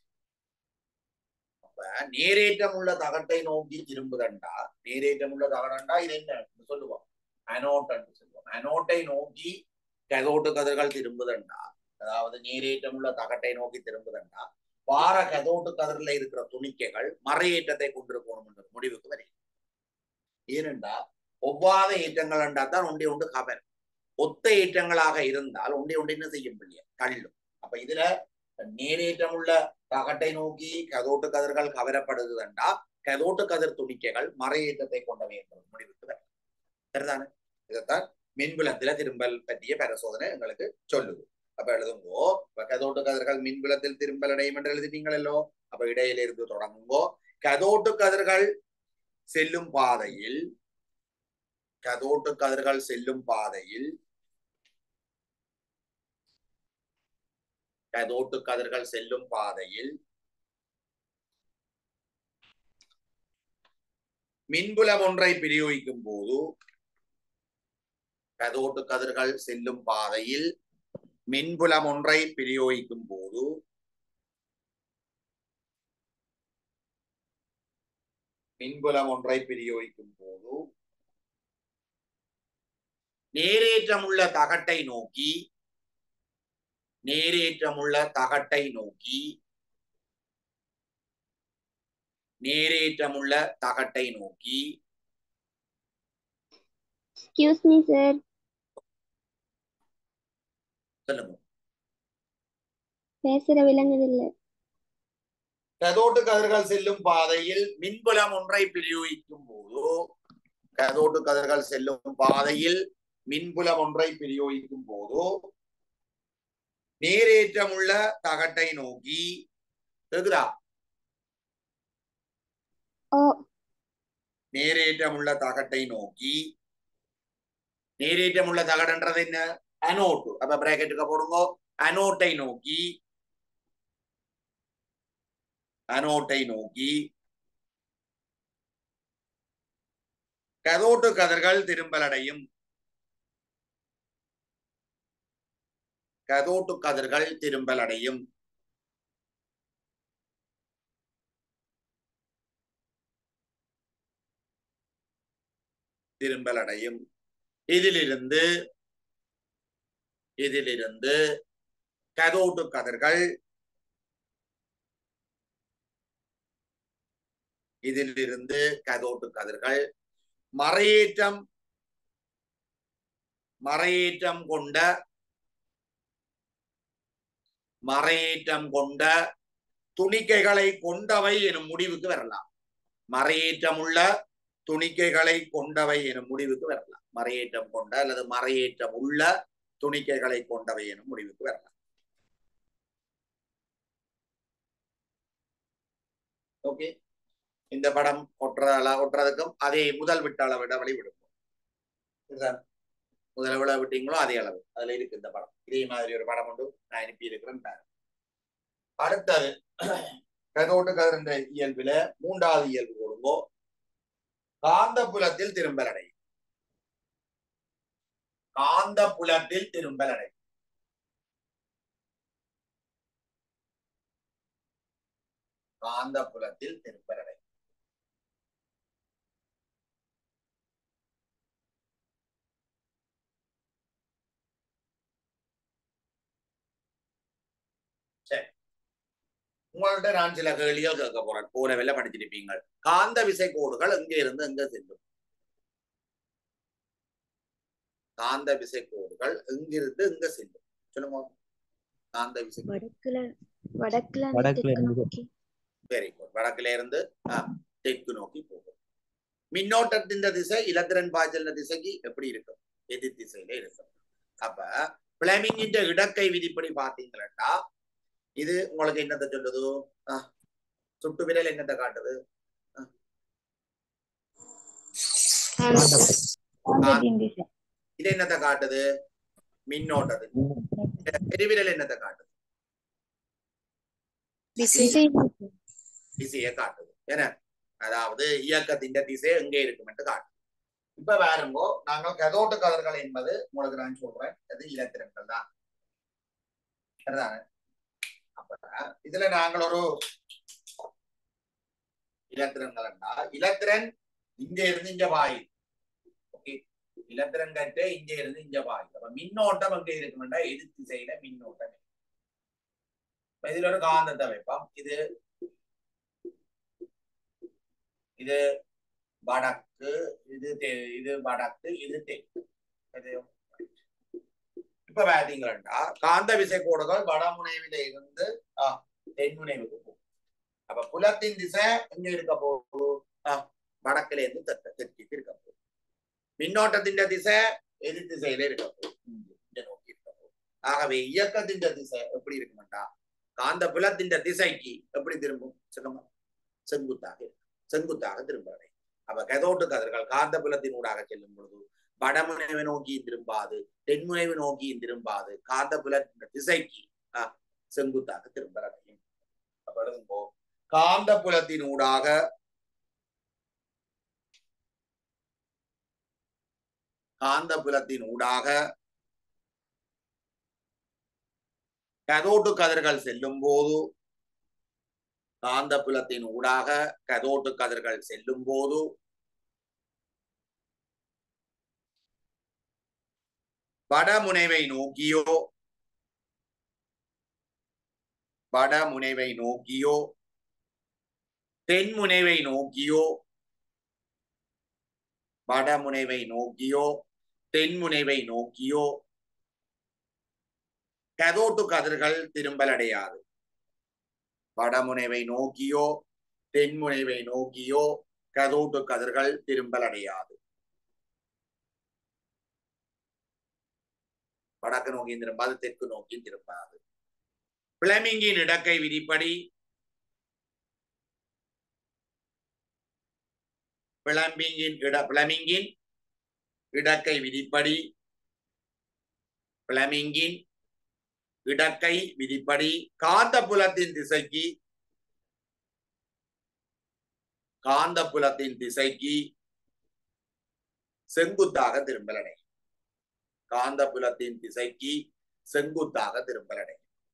அப்ப நேரேற்றம் உள்ள தகட்டை நோக்கி திரும்புதண்டா நேரேற்றம் உள்ள தகடண்டா இது என்ன சொல்லுவோம் அனோட் சொல்லுவோம் அனோட்டை நோக்கி கதோட்டு கதிர்கள் திரும்புதண்டா அதாவது நேரேற்றம் உள்ள தகட்டை நோக்கி திரும்புதண்டா வார கதோட்டு கதிரில் இருக்கிற துணிக்கைகள் மறையேற்றத்தை கொண்டிருக்கணும் என்ற முடிவுக்கு வருகிறது ஏனென்றா ஒவ்வாத ஏற்றங்கள் என்றா தான் ஒன்றே ஒன்று கவர் ஒத்த ஏற்றங்களாக இருந்தால் ஒன்றே ஒன்று என்ன செய்ய முடியும் தள்ளும் அப்ப இதுல நேரேற்றம் உள்ள தகட்டை நோக்கி கதோட்டு கதிர்கள் கவரப்படுதுண்டா கதோட்டு கதிர் துணிக்கைகள் மறையேற்றத்தை கொண்டவை என்ற முடிவுக்கு வரும் சரிதானே இதைத்தான் மின்புலத்தில திரும்பல் பற்றிய பரிசோதனை எங்களுக்கு சொல்லுது அப்ப எழுதுங்கோ இப்ப கதோட்டு கதிர்கள் மின்புலத்தில் திரும்பல் அடையும் என்று எழுதிட்டீங்களோ அப்ப இடையில இருந்து தொடங்குங்கோ கதோட்டு கதிர்கள் செல்லும் பாதையில் கதோட்டு கதிர்கள் செல்லும் பாதையில் கதோட்டு கதிர்கள் செல்லும் பாதையில் மின்புலம் ஒன்றை பிரயோகிக்கும் போது கதோட்டு கதிர்கள் செல்லும் பாதையில் மின்புலம் ஒன்றை பிரயோகிக்கும் போது மின்புலம் ஒன்றை பிரயோகிக்கும் போது நேரேற்றமுள்ள தகட்டை நோக்கி நேரேற்றமுள்ள தகட்டை நோக்கி நேரேற்றமுள்ள தகட்டை நோக்கி Excuse me, sir. சொல்லுங்க பேசுற விளங்குதில்ல கதோட்டு கதிர்கள் செல்லும் பாதையில் மின்புலம் ஒன்றை பிரயோகிக்கும் போது கதோட்டு கதிர்கள் செல்லும் பாதையில் மின்புலம் ஒன்றை பிரயோகிக்கும் போது நேரேற்றமுள்ள தகட்டை நோக்கி கேக்குதா ஓ நேரேற்றமுள்ள தகட்டை நோக்கி நேரேற்றமுள்ள தகடன்றது என்ன அனோட்டு அப்ப பிராக்கெட்டுக்கு போடுங்க அனோட்டை நோக்கி அனோட்டை நோக்கி கதோட்டு கதிர்கள் திரும்பலடையும் கதோட்டு கதிர்கள் திரும்பலடையும் திரும்பலடையும் இதிலிருந்து இதிலிருந்து கதோட்டு கதிர்கள் இதிலிருந்து கதோட்டு கதிர்கள் மறையேற்றம் மறையேற்றம் கொண்ட மறையேற்றம் கொண்ட துணிக்கைகளை கொண்டவை எனும் முடிவுக்கு வரலாம் மறையேற்றம் உள்ள துணிக்கைகளை கொண்டவை எனும் முடிவுக்கு வரலாம் மறையேற்றம் கொண்ட அல்லது மறையேற்றம் உள்ள துணிக்கைகளை கொண்டவை எனும் முடிவுக்கு வரலாம் ஓகே இந்த படம் ஒட்டுறதா ஒட்டுறதுக்கும் அதே முதல் விட்ட அளவு இடைவெளி விடுவோம் இதுதான் முதல் எவ்வளவு விட்டீங்களோ அதே அளவு அதுல இருக்கு இந்த படம் இதே மாதிரி ஒரு படம் உண்டு நான் அனுப்பி இருக்கிறேன் பாரு அடுத்தது கதோட்டு கதிர்ந்த இயல்புல மூன்றாவது இயல்பு கொடுங்கோ காந்த புலத்தில் திரும்பல் அடை காந்த புலத்தில் திரும்பல் அடை காந்த புலத்தில் திரும்பல் அடை சரி உங்கள்ட்ட நான் சில கேள்விகள் கேட்க போறேன் போலவெல்ல படிச்சிருப்பீங்க காந்த விசை கோடுகள் எங்க இருந்து எங்க செல்லும் காந்த விசை கோடுகள் எங்கிருந்து எங்க செல்லும் சொல்லுங்க காந்த விசை வடக்குல வடக்குல வடக்குல தெற்கு இருந்து. நோக்கி வெரி குட் வடக்குல இருந்து ஆ, தெற்கு நோக்கி போகும் மின்னோட்டத்தின் திசை இலத்திரன் பாய்ச்சல் திசைக்கு எப்படி இருக்கும் எதிர் திசையில இருக்கும் அப்ப பிளமிங்கின் இடக்கை விதிப்படி பாத்தீங்கன்னா இது உங்களுக்கு என்னத்தை சொல்லுது ஆ, சுட்டு விரல் என்னத்தை காட்டுது காந்தத்தின் திசை இது என்னத்தை காட்டுது மின்னோட்டது பெருவிரல் என்னத்தை காட்டுது திசை திசையை காட்டுது என்ன அதாவது இயக்கத்தின் திசை எங்கே இருக்கும் என்று காட்டுது இப்ப பாருங்கோ நாங்கள் கதோட்டு கதிர்கள் என்பது உங்களுக்கு நான் சொல்றேன் அது இலத்திரன்கள் தான் சரிதானே அப்ப இதுல நாங்கள் ஒரு இலத்திரன்கள் என்றால் இலத்திரன் இங்க இருந்து இங்க பாயுது ஓகே இலத்திரன் கட்டு இங்க இருந்து இங்க பாயுது அப்ப மின்னோட்டம் எங்க இருக்குமெண்டா எதிர் திசையில மின்னோட்டம் இருக்கு. இப்ப இதுல ஒரு காந்தத்தை வைப்போம் இது இது வடக்கு இது தெ- இது வடக்கு இது தெற்கு இது இப்ப பாத்தீங்கன்னா காந்த விசை கோடுகள் வடமுனைவில இருந்து ஆ, தென்முனைவுக்கு போகும் அப்ப புலத்தின் திசை எங்க இருக்க போகுது ஆ, வடக்குல இருந்து தெற்கு தெற்குக்கு இருக்க போகுது மின்னோட்டத்தின் திசை எதிர் திசையில இருக்க போகுது இங்க இங்க நோக்கி இருக்க போகுது ஆகவே இயக்கத்தின் திசை எப்படி இருக்குமாட்டா காந்த புலத்தின் திசைக்கு எப்படி திரும்பும் சுகமா செங்குத்தாக இருக்கும். செங்குத்தாக திரும்ப அப்ப கதோட்டு கதிர்கள் காந்த புலத்தின் ஊடாக செல்லும் பொழுது வடமுனைவை நோக்கி திரும்பாது தென்முனைவை நோக்கி திரும்பாது காந்த புலத்தின் திசைக்கு ஆ, செங்குத்தாக திரும்ப அடையும் அப்ப எழுதுங்கோ காந்த புலத்தின் ஊடாக காந்த புலத்தின் ஊடாக கதோட்டு கதிர்கள் செல்லும் போது காந்த புலத்தின் ஊடாக கதோட்டு கதிர்கள் செல்லும் போது வடமுனைவை நோக்கியோ வடமுனைவை நோக்கியோ தென்முனைவை நோக்கியோ வடமுனைவை நோக்கியோ தென்முனைவை நோக்கியோ கதோட்டு கதிர்கள் திரும்பலடையாது வடமுனைவை நோக்கியோ தென்முனைவை நோக்கியோ கதோட்டு கதிர்கள் திரும்பலடையாது வடக்கு நோக்கி திரும்பாது தெற்கு நோக்கி திரும்பாது பிளமிங்கின் இடக்கை விதிப்படி பிளம்பிங்கின் இட பிளமிங்கின் இடக்கை விதிப்படி பிளமிங்கின் இடக்கை விதிப்படி காந்த புலத்தின் திசைக்கு காந்த புலத்தின் திசைக்கு செங்குத்தாக திரும்பலடை காந்த புலத்தின் திசைக்கு செங்குத்தாக திரும்பலடை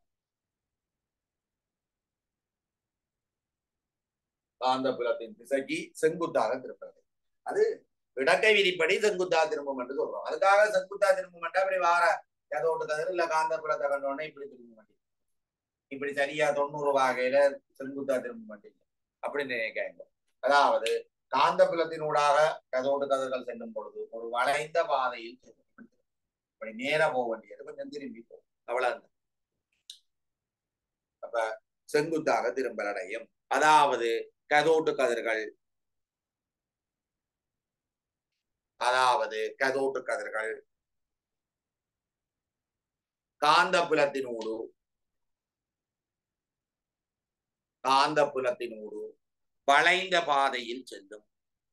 காந்த புலத்தின் திசைக்கு செங்குத்தாக திரும்பலடை அது இடக்கை விதிப்படி செங்குத்தாக திரும்பும் என்று சொல்றோம் அதுக்காக செங்குத்தா திரும்பும் அப்படி வார கதோட்டு கதிர் இல்ல காந்த புலத்தை கண்டோடனே இப்படி திரும்ப மாட்டேங்க இப்படி சரியா தொண்ணூறு வகையில செங்குத்தா திரும்ப மாட்டேங்க அப்படின்னு நினைக்காங்க அதாவது காந்த புலத்தினூடாக கதோட்டு கதிர்கள் செல்லும் பொழுது ஒரு வளைந்த பாதையில் செல்லும் இப்படி நேரா போக வேண்டியது கொஞ்சம் திரும்பி போகும் அவ்வளவு அப்ப செங்குத்தாக திரும்பல் அடையும் அதாவது கதோட்டு கதிர்கள் அதாவது கதோட்டு கதிர்கள் காந்த புலத்தினூடு காந்த புலத்தினூடு வளைந்த பாதையில் செல்லும்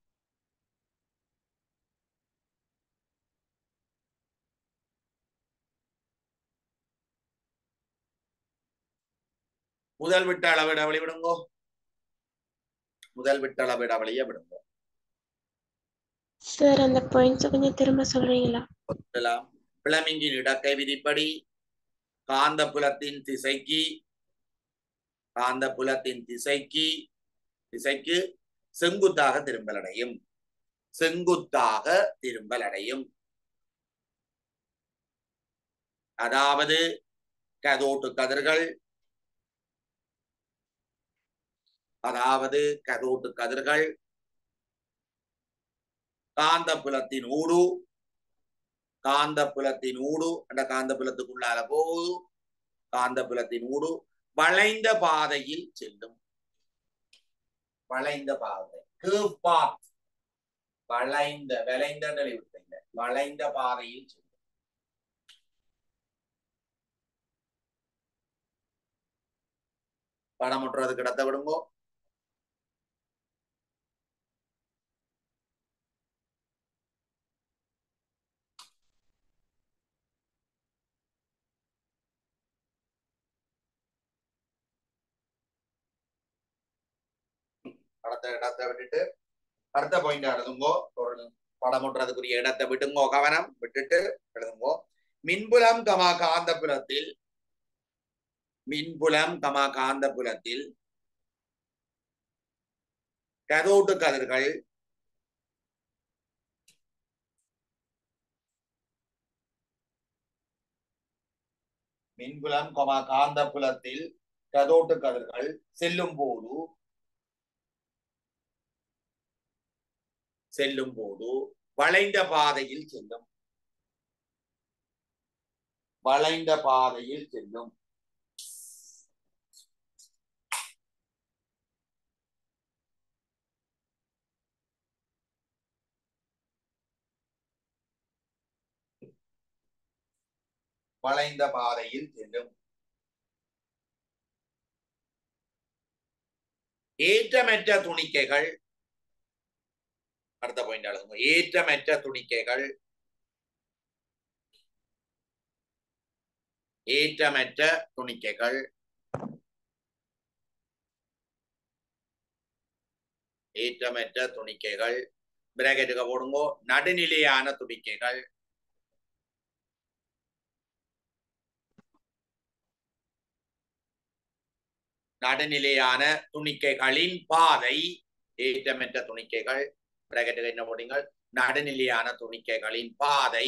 முதல் விட்ட அளவிட வழி விடுங்கோ முதல் விட்ட அளவிட வழிய விடுங்கோ சார் அந்த பாயிண்ட்ஸ் கொஞ்சம் திரும்ப சொல்றீங்களா சொல்லலாம் பிளமிங்கின் இடக்கை விதிப்படி காந்த புலத்தின் திசைக்கு காந்த புலத்தின் திசைக்கு திசைக்கு செங்குத்தாக திரும்பலடையும் செங்குத்தாக திரும்பலடையும் அதாவது கதோட்டு கதிர்கள் அதாவது கதோட்டு கதிர்கள் காந்த புலத்தின் ஊடு காந்த புலத்தின் ஊடு அந்த காந்த புலத்துக்குள்ளால போகுது காந்த புலத்தின் ஊடு வளைந்த பாதையில் செல்லும் வளைந்த பாதை curve path. வளைந்த வளைந்த விட்டீங்க வளைந்த பாதையில் செல்லும் படம் ஒட்டுறதுக்கு இடத்த விடுங்கோ படத்தை இடத்தை விட்டுட்டு அடுத்த பாயிண்ட் எழுதுங்கோ ஒரு படம் ஒட்டுறதுக்குரிய இடத்தை விட்டுங்கோ கவனம் விட்டுட்டு எழுதுங்கோ மின்புலம் கமா காந்தபுலத்தில் மின்புலம் கமா காந்தபுலத்தில் கதோட்டு கதிர்கள் மின்புலம் கமா காந்தபுலத்தில் கதோட்டு கதிர்கள் செல்லும் போது செல்லும் போது வளைந்த பாதையில் செல்லும் வளைந்த பாதையில் செல்லும் வளைந்த பாதையில் செல்லும் ஏற்றமற்ற துணிக்கைகள் அடுத்த பாயிண்ட் எழுதுங்க ஏற்றமற்ற துணிக்கைகள் ஏற்றமற்ற துணிக்கைகள் ஏற்றமற்ற துணிக்கைகள் பிராக்கெட்டுக்கு போடுங்கோ நடுநிலையான துணிக்கைகள் நடுநிலையான துணிக்கைகளின் பாதை ஏற்றமற்ற துணிக்கைகள் பிராக்கெட்டுக்கு என்ன போடுங்கள் நடுநிலையான துணிக்கைகளின் பாதை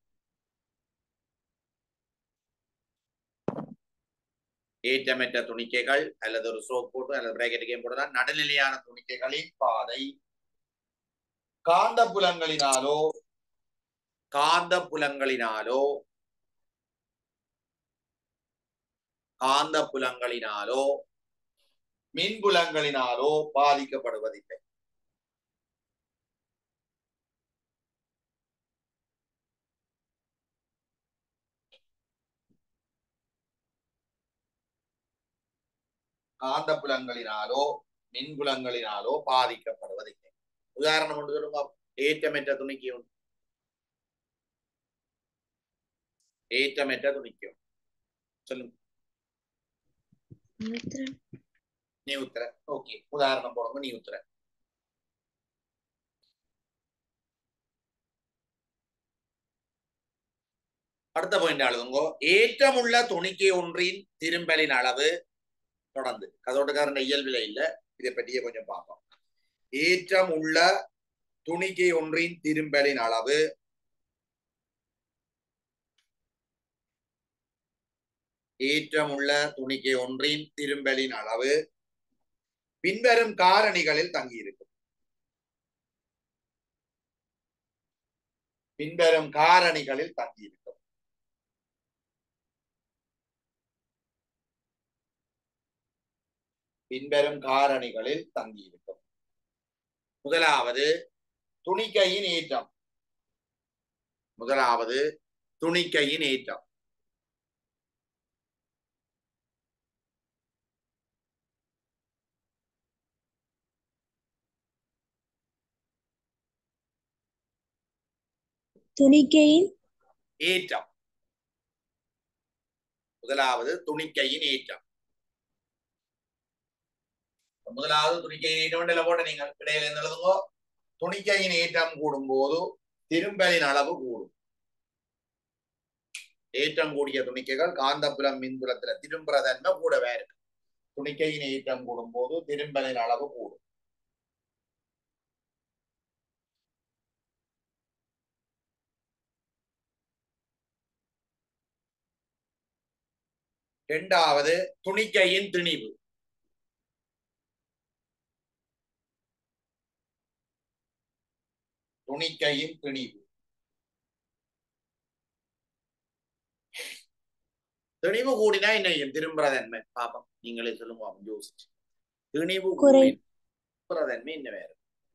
ஏற்றமற்ற துணிக்கைகள் அல்லது ஒரு ஸ்ட்ரோக் போட்டு அல்லது பிராக்கெட்டுக்கு போடுறதா நடுநிலையான துணிக்கைகளின் பாதை காந்த புலங்களினாலோ காந்த புலங்களினாலோ காந்த புலங்களினாலோ மின்புலங்களினாலோ பாதிக்கப்படுவதில்லை காந்த புலங்களினாலோ மின்புலங்களினாலோ பாதிக்கப்படுவதில்லை உதாரணம் ஒன்று சொல்லுங்க ஏற்றமற்ற துணிக்கு ஒன்று ஏற்றமற்ற துணிக்கு ஒன்று சொல்லுங்க நியூட்ரன் நியூத்திர ஓகே உதாரணம் போடுங்க நியூத்திர அடுத்த பாயிண்ட் எழுதுங்கோ ஏற்றமுள்ள துணிக்கை ஒன்றின் திரும்பலின் அளவு தொடர்ந்து கதோட்டக்காரன் இயல்பில இல்ல இதை பற்றியே கொஞ்சம் பார்ப்போம் ஏற்றம் உள்ள துணிக்கை ஒன்றின் திரும்பலின் அளவு ஏற்றமுள்ள துணிக்கை ஒன்றின் திரும்பலின் அளவு பின்வரும் காரணிகளில் தங்கியிருக்கும் பின்வரும் காரணிகளில் தங்கியிருக்கும் பின்வரும் காரணிகளில் தங்கியிருக்கும் முதலாவது துணிக்கையின் ஏற்றம் முதலாவது துணிக்கையின் ஏற்றம் துணிக்கையின் ஏற்றம் முதலாவது துணிக்கையின் ஏற்றம் முதலாவது துணிக்கையின் ஏற்றம் போட்ட நீங்கள் இடையில இருந்து எழுதுங்கோ துணிக்கையின் ஏற்றம் கூடும் போது திரும்பலின் அளவு கூடும் ஏற்றம் கூடிய துணிக்கைகள் காந்தப்புலம் மின்புலத்துல திரும்புற தன்மை கூடவே இருக்கு துணிக்கையின் ஏற்றம் கூடும் போது திரும்பலின் அளவு கூடும் இரண்டாவது துணிக்கையின் திணிவு துணிக்கையின் திணிவு திணிவு கூடினா என்ன செய்யும் திரும்புறதன்மை பாப்போம் நீங்களே சொல்லுங்க யோசிச்சு திணிவு குறை. கூடி திரும்புறதன்மை என்ன வேற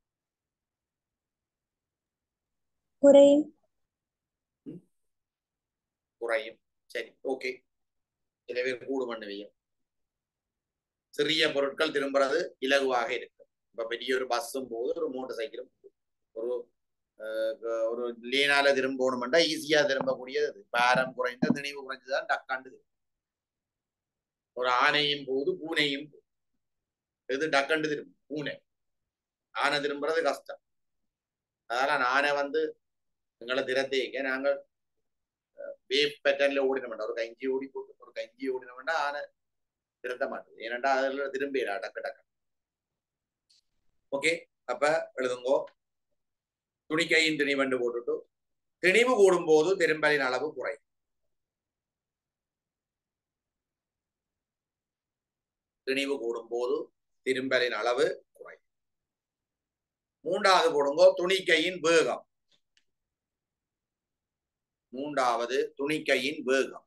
குறையும் குறையும் சரி ஓகே சில பேர் கூடு பண்ணுவீங்க சிறிய பொருட்கள் திரும்புறது இலகுவாக இருக்கும் இப்ப பெரிய ஒரு பஸ்ஸும் போது ஒரு மோட்டர் சைக்கிளும் ஒரு அஹ், க- ஒரு லேனால திரும்பணும்னா ஈஸியா திரும்பக்கூடியது அது. பாரம் குறைந்த திணிவு குறைஞ்சதுதான் டக்காண்டு திரும்பும். ஒரு ஆனையும் போது பூனையும் போகுது. எது டக்கண்டு திரும்பும் பூனை ஆனை திரும்புறது கஷ்டம் அதனால ஆனை வந்து எங்களை திறத்தேக்க நாங்கள் வேவ் பேட்டர்ன்ல ஓடின மாட்டோம் ஒரு கஞ்சி ஓடி போட்டு ஒரு கஞ்சி ஓடினோம்னா ஆனை திரட்ட மாட்டோம் ஏனண்டா அதுல திரும்பிடா டக்கு டக்கு ஓகே அப்ப எழுதுங்கோ துணிக்கையின் திணிவண்டு போட்டுட்டு திணிவு கூடும்போது திரும்பலின் அளவு குறை திணிவு கூடும்போது திரும்பலின் அளவு குறை மூன்றாவது போடுங்கோ துணிக்கையின் வேகம் மூன்றாவது துணிக்கையின் வேகம்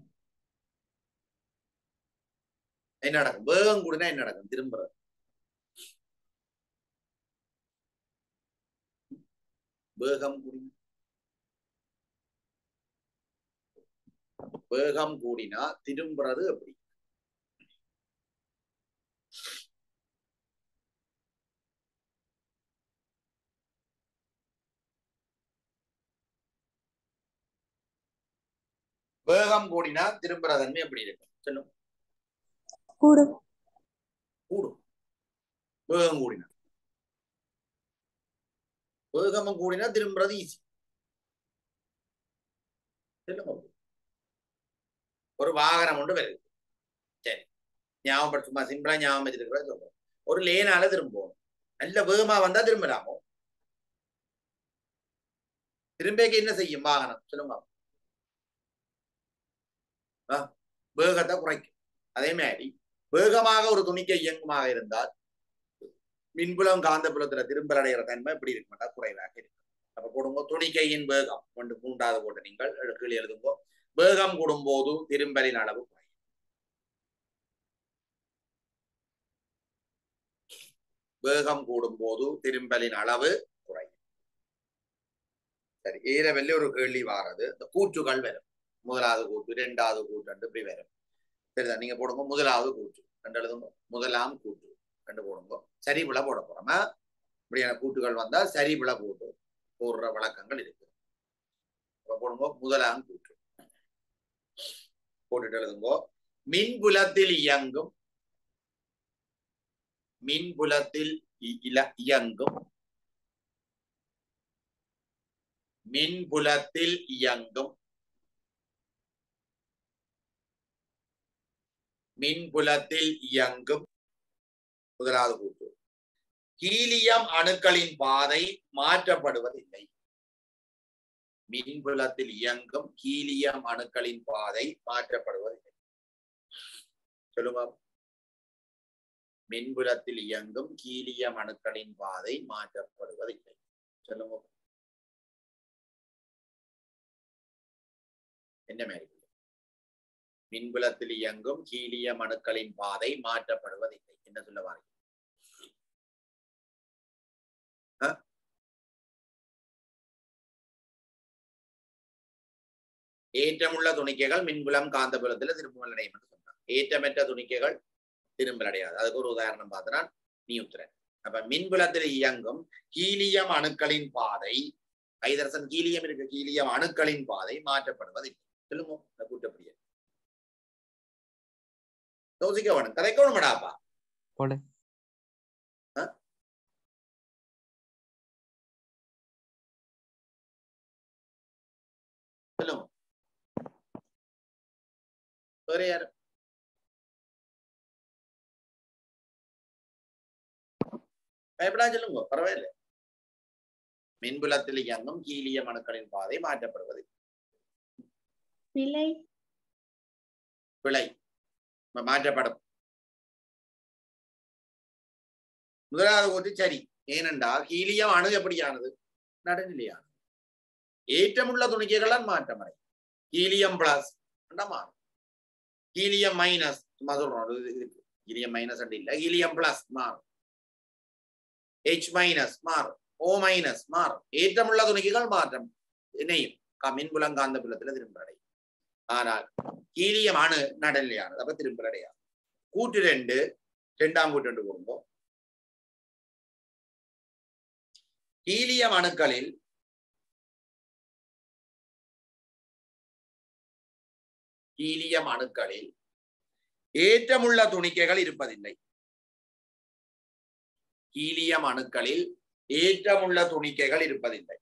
என்ன நடக்கும் வேகம் கூடினா என்ன நடக்கும் திரும்புறது வேகம் கூடினா வேகம் கூடினா திரும்புறது எப்படி வேகம் கூடினா திரும்புற தன்மை எப்படி இருக்கும் சொல்லுங்க கூடும் கூடும் வேகம் கூடினா வேகமும் கூடினா திரும்புறது ஈஸி சொல்லுங்க ஒரு வாகனம் ஒன்று வருது சரி ஞாபகம் சும்மா சிம்பிளா ஞாபகம் வச்சிருக்கிறத சொல்றோம் ஒரு லேனால திரும்புவோம் நல்ல வேகமா வந்தா திரும்பலாமோ திரும்பிக்க என்ன செய்யும் வாகனம் சொல்லுங்க ஆ, வேகத்தை குறைக்கும் அதே மாதிரி வேகமாக ஒரு துணிக்கை இயங்குமாக இருந்தால் மின்புலம் காந்தபுலத்துல திரும்பல் அடைகிற தன்மை எப்படி இருக்க மாட்டா குறைவாக இருக்கும் அப்ப போடுங்க துணிக்கையின் வேகம் கொண்டு மூன்றாவது போட்டு நீங்கள் எழு- கீழே எழுதுங்கோ வேகம் கூடும்போது திரும்பலின் அளவு குறையும் வேகம் கூடும்போது திரும்பலின் அளவு குறையும் சரி ஈரவெல்ல ஒரு கேள்வி வாரது இந்த கூற்றுகள் வரும் முதலாவது கூற்று இரண்டாவது கூற்று ரெண்டு இப்படி வரும் சரிதான் நீங்க போடுங்க முதலாவது கூற்று ரெண்டு எழுதுங்க முதலாம் கூற்று ரெண்டு போடுங்க சரி விழ போட போறோமா இப்படியான கூட்டுகள் வந்தா சரி விழ போட்டு போடுற வழக்கங்கள் இருக்கு அப்ப போடுங்க முதலாம் கூற்று போட்டுட்டு எழுதுங்க மின்புலத்தில் இயங்கும் மின்புலத்தில் இ- இல- இயங்கும் மின்புலத்தில் இயங்கும் மின்புலத்தில் இயங்கும் முதலாவது கூற்று ஹீலியம் அணுக்களின் பாதை மாற்றப்படுவதில்லை மின்புலத்தில் இயங்கும் ஹீலியம் அணுக்களின் பாதை மாற்றப்படுவதில்லை சொல்லுங்க மின்புலத்தில் இயங்கும் ஹீலியம் அணுக்களின் பாதை மாற்றப்படுவதில்லை சொல்லுங்க என்ன மாதிரி மின்புலத்தில் இயங்கும் ஹீலியம் அணுக்களின் பாதை மாற்றப்படுவதில்லை என்ன சொல்ல வாரீங்க ஆ? ஏற்றமுள்ள துணிக்கைகள் மின்புலம் காந்தபுலத்துல திரும்பல் அடையும் என்று சொன்னாங்க ஏற்றமற்ற துணிக்கைகள் திரும்பல் அடையாது அதுக்கு ஒரு உதாரணம் பார்த்தனா நியூத்திரன் அப்ப மின்புலத்தில் இயங்கும் ஹீலியம் அணுக்களின் பாதை ஐதரசன் ஹீலியம் இருக்கு ஹீலியம் அணுக்களின் பாதை மாற்றப்படுவதில்லை சொல்லுங்க இந்த கூட்டப்படியே யோசிக்க வேணும் கதைக்கணும்டாப்பா போடு. ஆ? சொல்லுங்க வேற யாரு பயப்படா சொல்லுங்க பரவாயில்ல மின்புலத்தில் இயங்கும் ஹீலியம் அணுக்களின் பாதை மாற்றப்படுவது விலை விளை ம- மாற்றப்படும் முதலாவது கூற்று சரி ஏனென்றால் ஹீலியம் அணு எப்படியானது நடுநிலையானது ஏற்றமுள்ள துணிக்கைகளால் மாற்றமடை ஹீலியம் பிளஸ் மாறும் ஹீலியம் மைனஸ் சும்மா சொல்றோம் இது இருக்கு ஹீலியம் மைனஸ் இல்ல ஹீலியம் பிளஸ் மாறும் ஹெச் மைனஸ் மாறும் ஓ மைனஸ் மாறும் ஏற்றமுள்ள துணிக்கைகள் மாற்றம் இணையும் க- மின்புலம் காந்த புலத்துல திரும்ப அடையும் ஆனால் ஹீலியம் அணு நடுநிலையானது அப்ப திரும்ப அடையாது கூற்று ரெண்டு இரண்டாம் கூட்டு கொடுப்போம் ஹீலியம் அணுக்களில் ஹீலியம் அணுக்களில் ஏற்றமுள்ள துணிக்கைகள் இருப்பதில்லை ஹீலியம் அணுக்களில் ஏற்றமுள்ள துணிக்கைகள் இருப்பதில்லை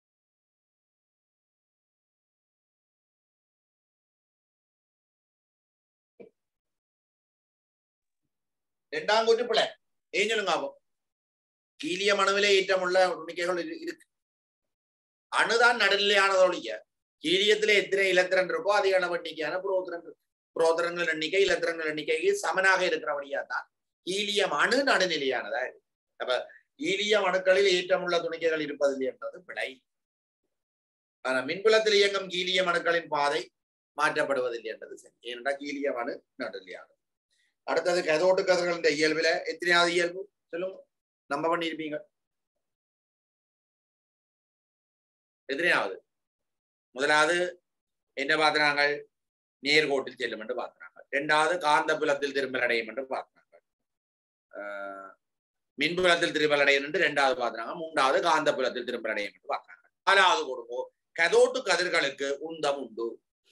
ரெண்டாம் கூட்டு பிள்ளை ஏன் சொல்லுங்க ஆகும் ஹீலியம் அணுவிலே ஏற்றமுள்ள துணிக்கைகள் இரு- இருக்கு அணுதான் நடுநிலையானதொழிய ஹீலியத்திலே எத்தனை இலத்திரன் இருக்கோ அதிக அளவு எண்ணிக்கையான புரோத்திரன் இருக்கு புரோத்திரங்கள் எண்ணிக்கை இலத்திரங்கள் எண்ணிக்கைக்கு சமனாக இருக்கிறபடியா தான் ஹீலியம் அணு நடுநிலையானதா இருக்கு அப்ப ஹீலியம் அணுக்களில் ஏற்றமுள்ள துணிக்கைகள் இருப்பதில்லை என்பது பிழை ஆனா மின்புலத்தில் இயங்கும் ஹீலியம் அணுக்களின் பாதை மாற்றப்படுவதில்லை என்றது சரி ஏனென்றால் ஹீலியம் அணு நடுநிலையானது அடுத்தது கதோட்டு கதிர்களின் இயல்புல எத்தனையாவது இயல்பு சொல்லுங்க நம்ப பண்ணியிருப்பீங்க எத்தனையாவது முதலாவது என்ன பார்க்கிறாங்க நேர்கோட்டில் செல்லும் என்று பார்க்கிறாங்க இரண்டாவது காந்த புலத்தில் திரும்பல் அடையும் என்று பார்க்கிறாங்க ஆஹ் மின்புலத்தில் திரும்பல் அடையும் என்று இரண்டாவது பார்க்கிறாங்க மூன்றாவது காந்த புலத்தில் திரும்பல் அடையும் என்று பார்க்கிறாங்க நாலாவது கொடுப்போம் கதோட்டு கதிர்களுக்கு உந்தம் உண்டு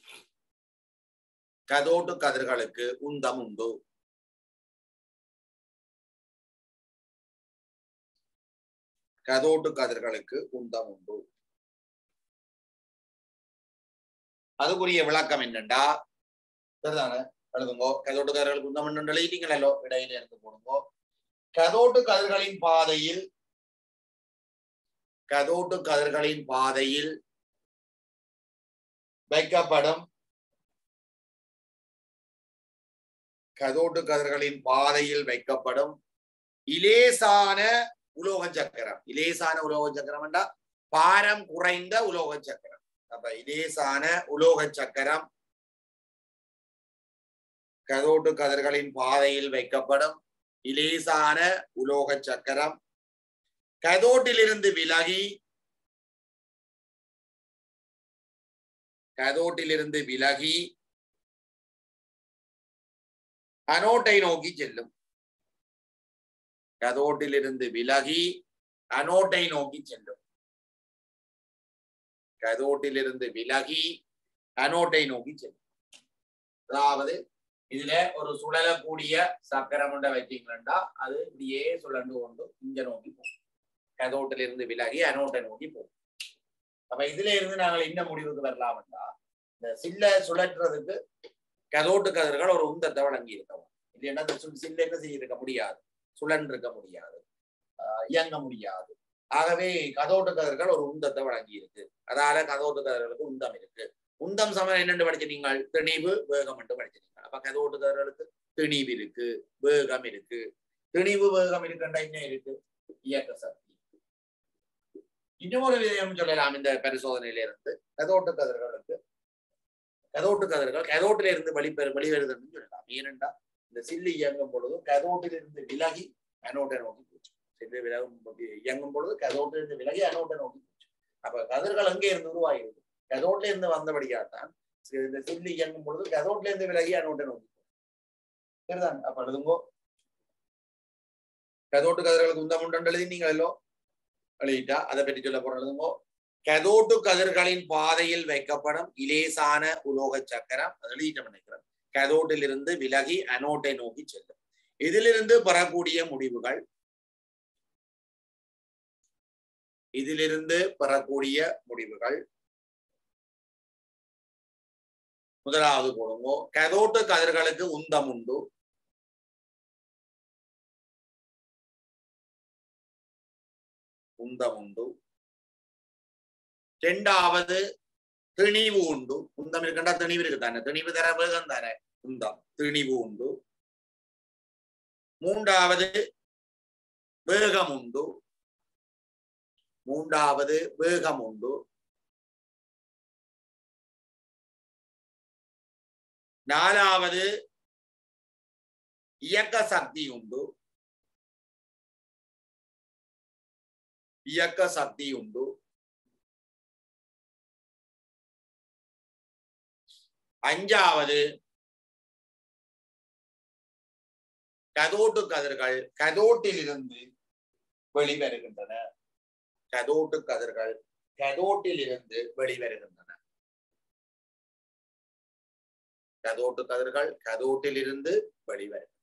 கதோட்டு கதிர்களுக்கு உந்தம் உண்டு கதோட்டு கதிர்களுக்கு உந்தம் உண்டு அதுக்குரிய விளக்கம் என்னண்டா சரிதானே எழுதுங்கோ கதோட்டு கதிர்களுக்கு உந்தம் உண்டு எழுதிட்டீங்களோ இடையில இருந்து போடுங்கோ கதோட்டு கதிர்களின் பாதையில் கதோட்டு கதிர்களின் பாதையில் வைக்கப்படும் கதோட்டு கதிர்களின் பாதையில் வைக்கப்படும் இலேசான உலோக சக்கரம் இலேசான உலோக சக்கரம் என்றா பாரம் குறைந்த உலோக சக்கரம் அப்ப இலேசான உலோக சக்கரம் கதோட்டு கதிர்களின் பாதையில் வைக்கப்படும் இலேசான உலோக சக்கரம் கதோட்டிலிருந்து விலகி கதோட்டிலிருந்து விலகி அனோட்டை நோக்கி செல்லும் கதோட்டிலிருந்து விலகி அனோட்டை நோக்கி செல்லும் கதோட்டிலிருந்து விலகி அனோட்டை நோக்கி செல்லும் அதாவது இதுல ஒரு சுழலக்கூடிய சக்கரம் கொண்ட வைத்தீங்கன்னா அது இப்படியே சுழண்டு கொண்டு இங்க நோக்கி போகும் கதோட்டிலிருந்து விலகி அனோட்டை நோக்கி போகும் அப்ப இதுல இருந்து நாங்கள் என்ன முடிவுக்கு வரலாம்டா இந்த சில்ல சுழற்றுறதுக்கு கதோட்டு கதிர்கள் ஒரு உந்தத்தை வழங்கி இருக்கவும் இல்லைன்னா இந்த சுல் சில்ல என்ன செய்யிருக்க முடியாது சுழன்றிருக்க முடியாது ஆஹ் இயங்க முடியாது ஆகவே கதோட்டு கதிர்கள் ஒரு உந்தத்தை வழங்கி இருக்கு அதால கதோட்டு கதிர்களுக்கு உந்தம் இருக்கு உந்தம் சமயம் என்னென்று படிச்சிட்டீங்க திணிவு வேகம் என்று படிச்சிட்டீங்க அப்ப கதோட்டு கதிர்களுக்கு திணிவு இருக்கு வேகம் இருக்கு திணிவு வேகம் இருக்குண்டா என்ன இருக்கு இயக்க சக்தி இன்னொரு விதம் சொல்லலாம் இந்த பரிசோதனையில இருந்து கதோட்டு கதிர்களுக்கு கதோட்டு கதிர்கள் கதோட்டில இருந்து வெளிப்பெறு வெளிவருதுன்னு சொல்லலாம் ஏனென்றா இந்த சில்லு இயங்கும் பொழுது கதோட்டிலிருந்து விலகி அனோட்டை நோக்கி போச்சு சில்லு விலகும் போது இயங்கும் பொழுது கதோட்டிலிருந்து விலகி அனோட்டை நோக்கி போச்சு அப்ப கதிர்கள் அங்கே இருந்து உருவாகிறது கதோட்ல இருந்து வந்தபடியாத்தான் சி- இந்த சில்லு இயங்கும் பொழுது கதோட்ல இருந்து விலகி அனோட்டை நோக்கி போச்சு சரிதான் அப்ப எழுதுங்கோ கதோட்டு கதிர்களுக்கு உந்தம் உண்டு எழுதினீங்களோ எழுதிட்டா அதை பற்றி சொல்ல போறோம் எழுதுங்கோ கதோட்டு கதிர்களின் பாதையில் வைக்கப்படும் இலேசான உலோக சக்கரம் அது எழுதிட்டு நினைக்கிறேன் கதோட்டிலிருந்து விலகி அனோட்டை நோக்கி செல்லும் இதிலிருந்து பெறக்கூடிய முடிவுகள் இதிலிருந்து பெறக்கூடிய முடிவுகள் முதலாவது போடுங்கோ கதோட்டு கதிர்களுக்கு உந்தம் உண்டு உந்தம் உண்டு ரெண்டாவது திணிவு உண்டு உந்தம் இருக்கண்டா திணிவு இருக்கு தானே திணிவு தர வேகம் தானே உந்தம் திணிவு உண்டு மூன்றாவது வேகம் உண்டு மூன்றாவது வேகம் உண்டு நாலாவது இயக்க சக்தி உண்டு இயக்க சக்தி உண்டு அஞ்சாவது கதோட்டு கதிர்கள் கதோட்டில் இருந்து வெளிவருகின்றன கதோட்டு கதிர்கள் கதோட்டில் இருந்து வெளிவருகின்றன கதோட்டு கதிர்கள் கதோட்டில் இருந்து வெளிவருகின்றன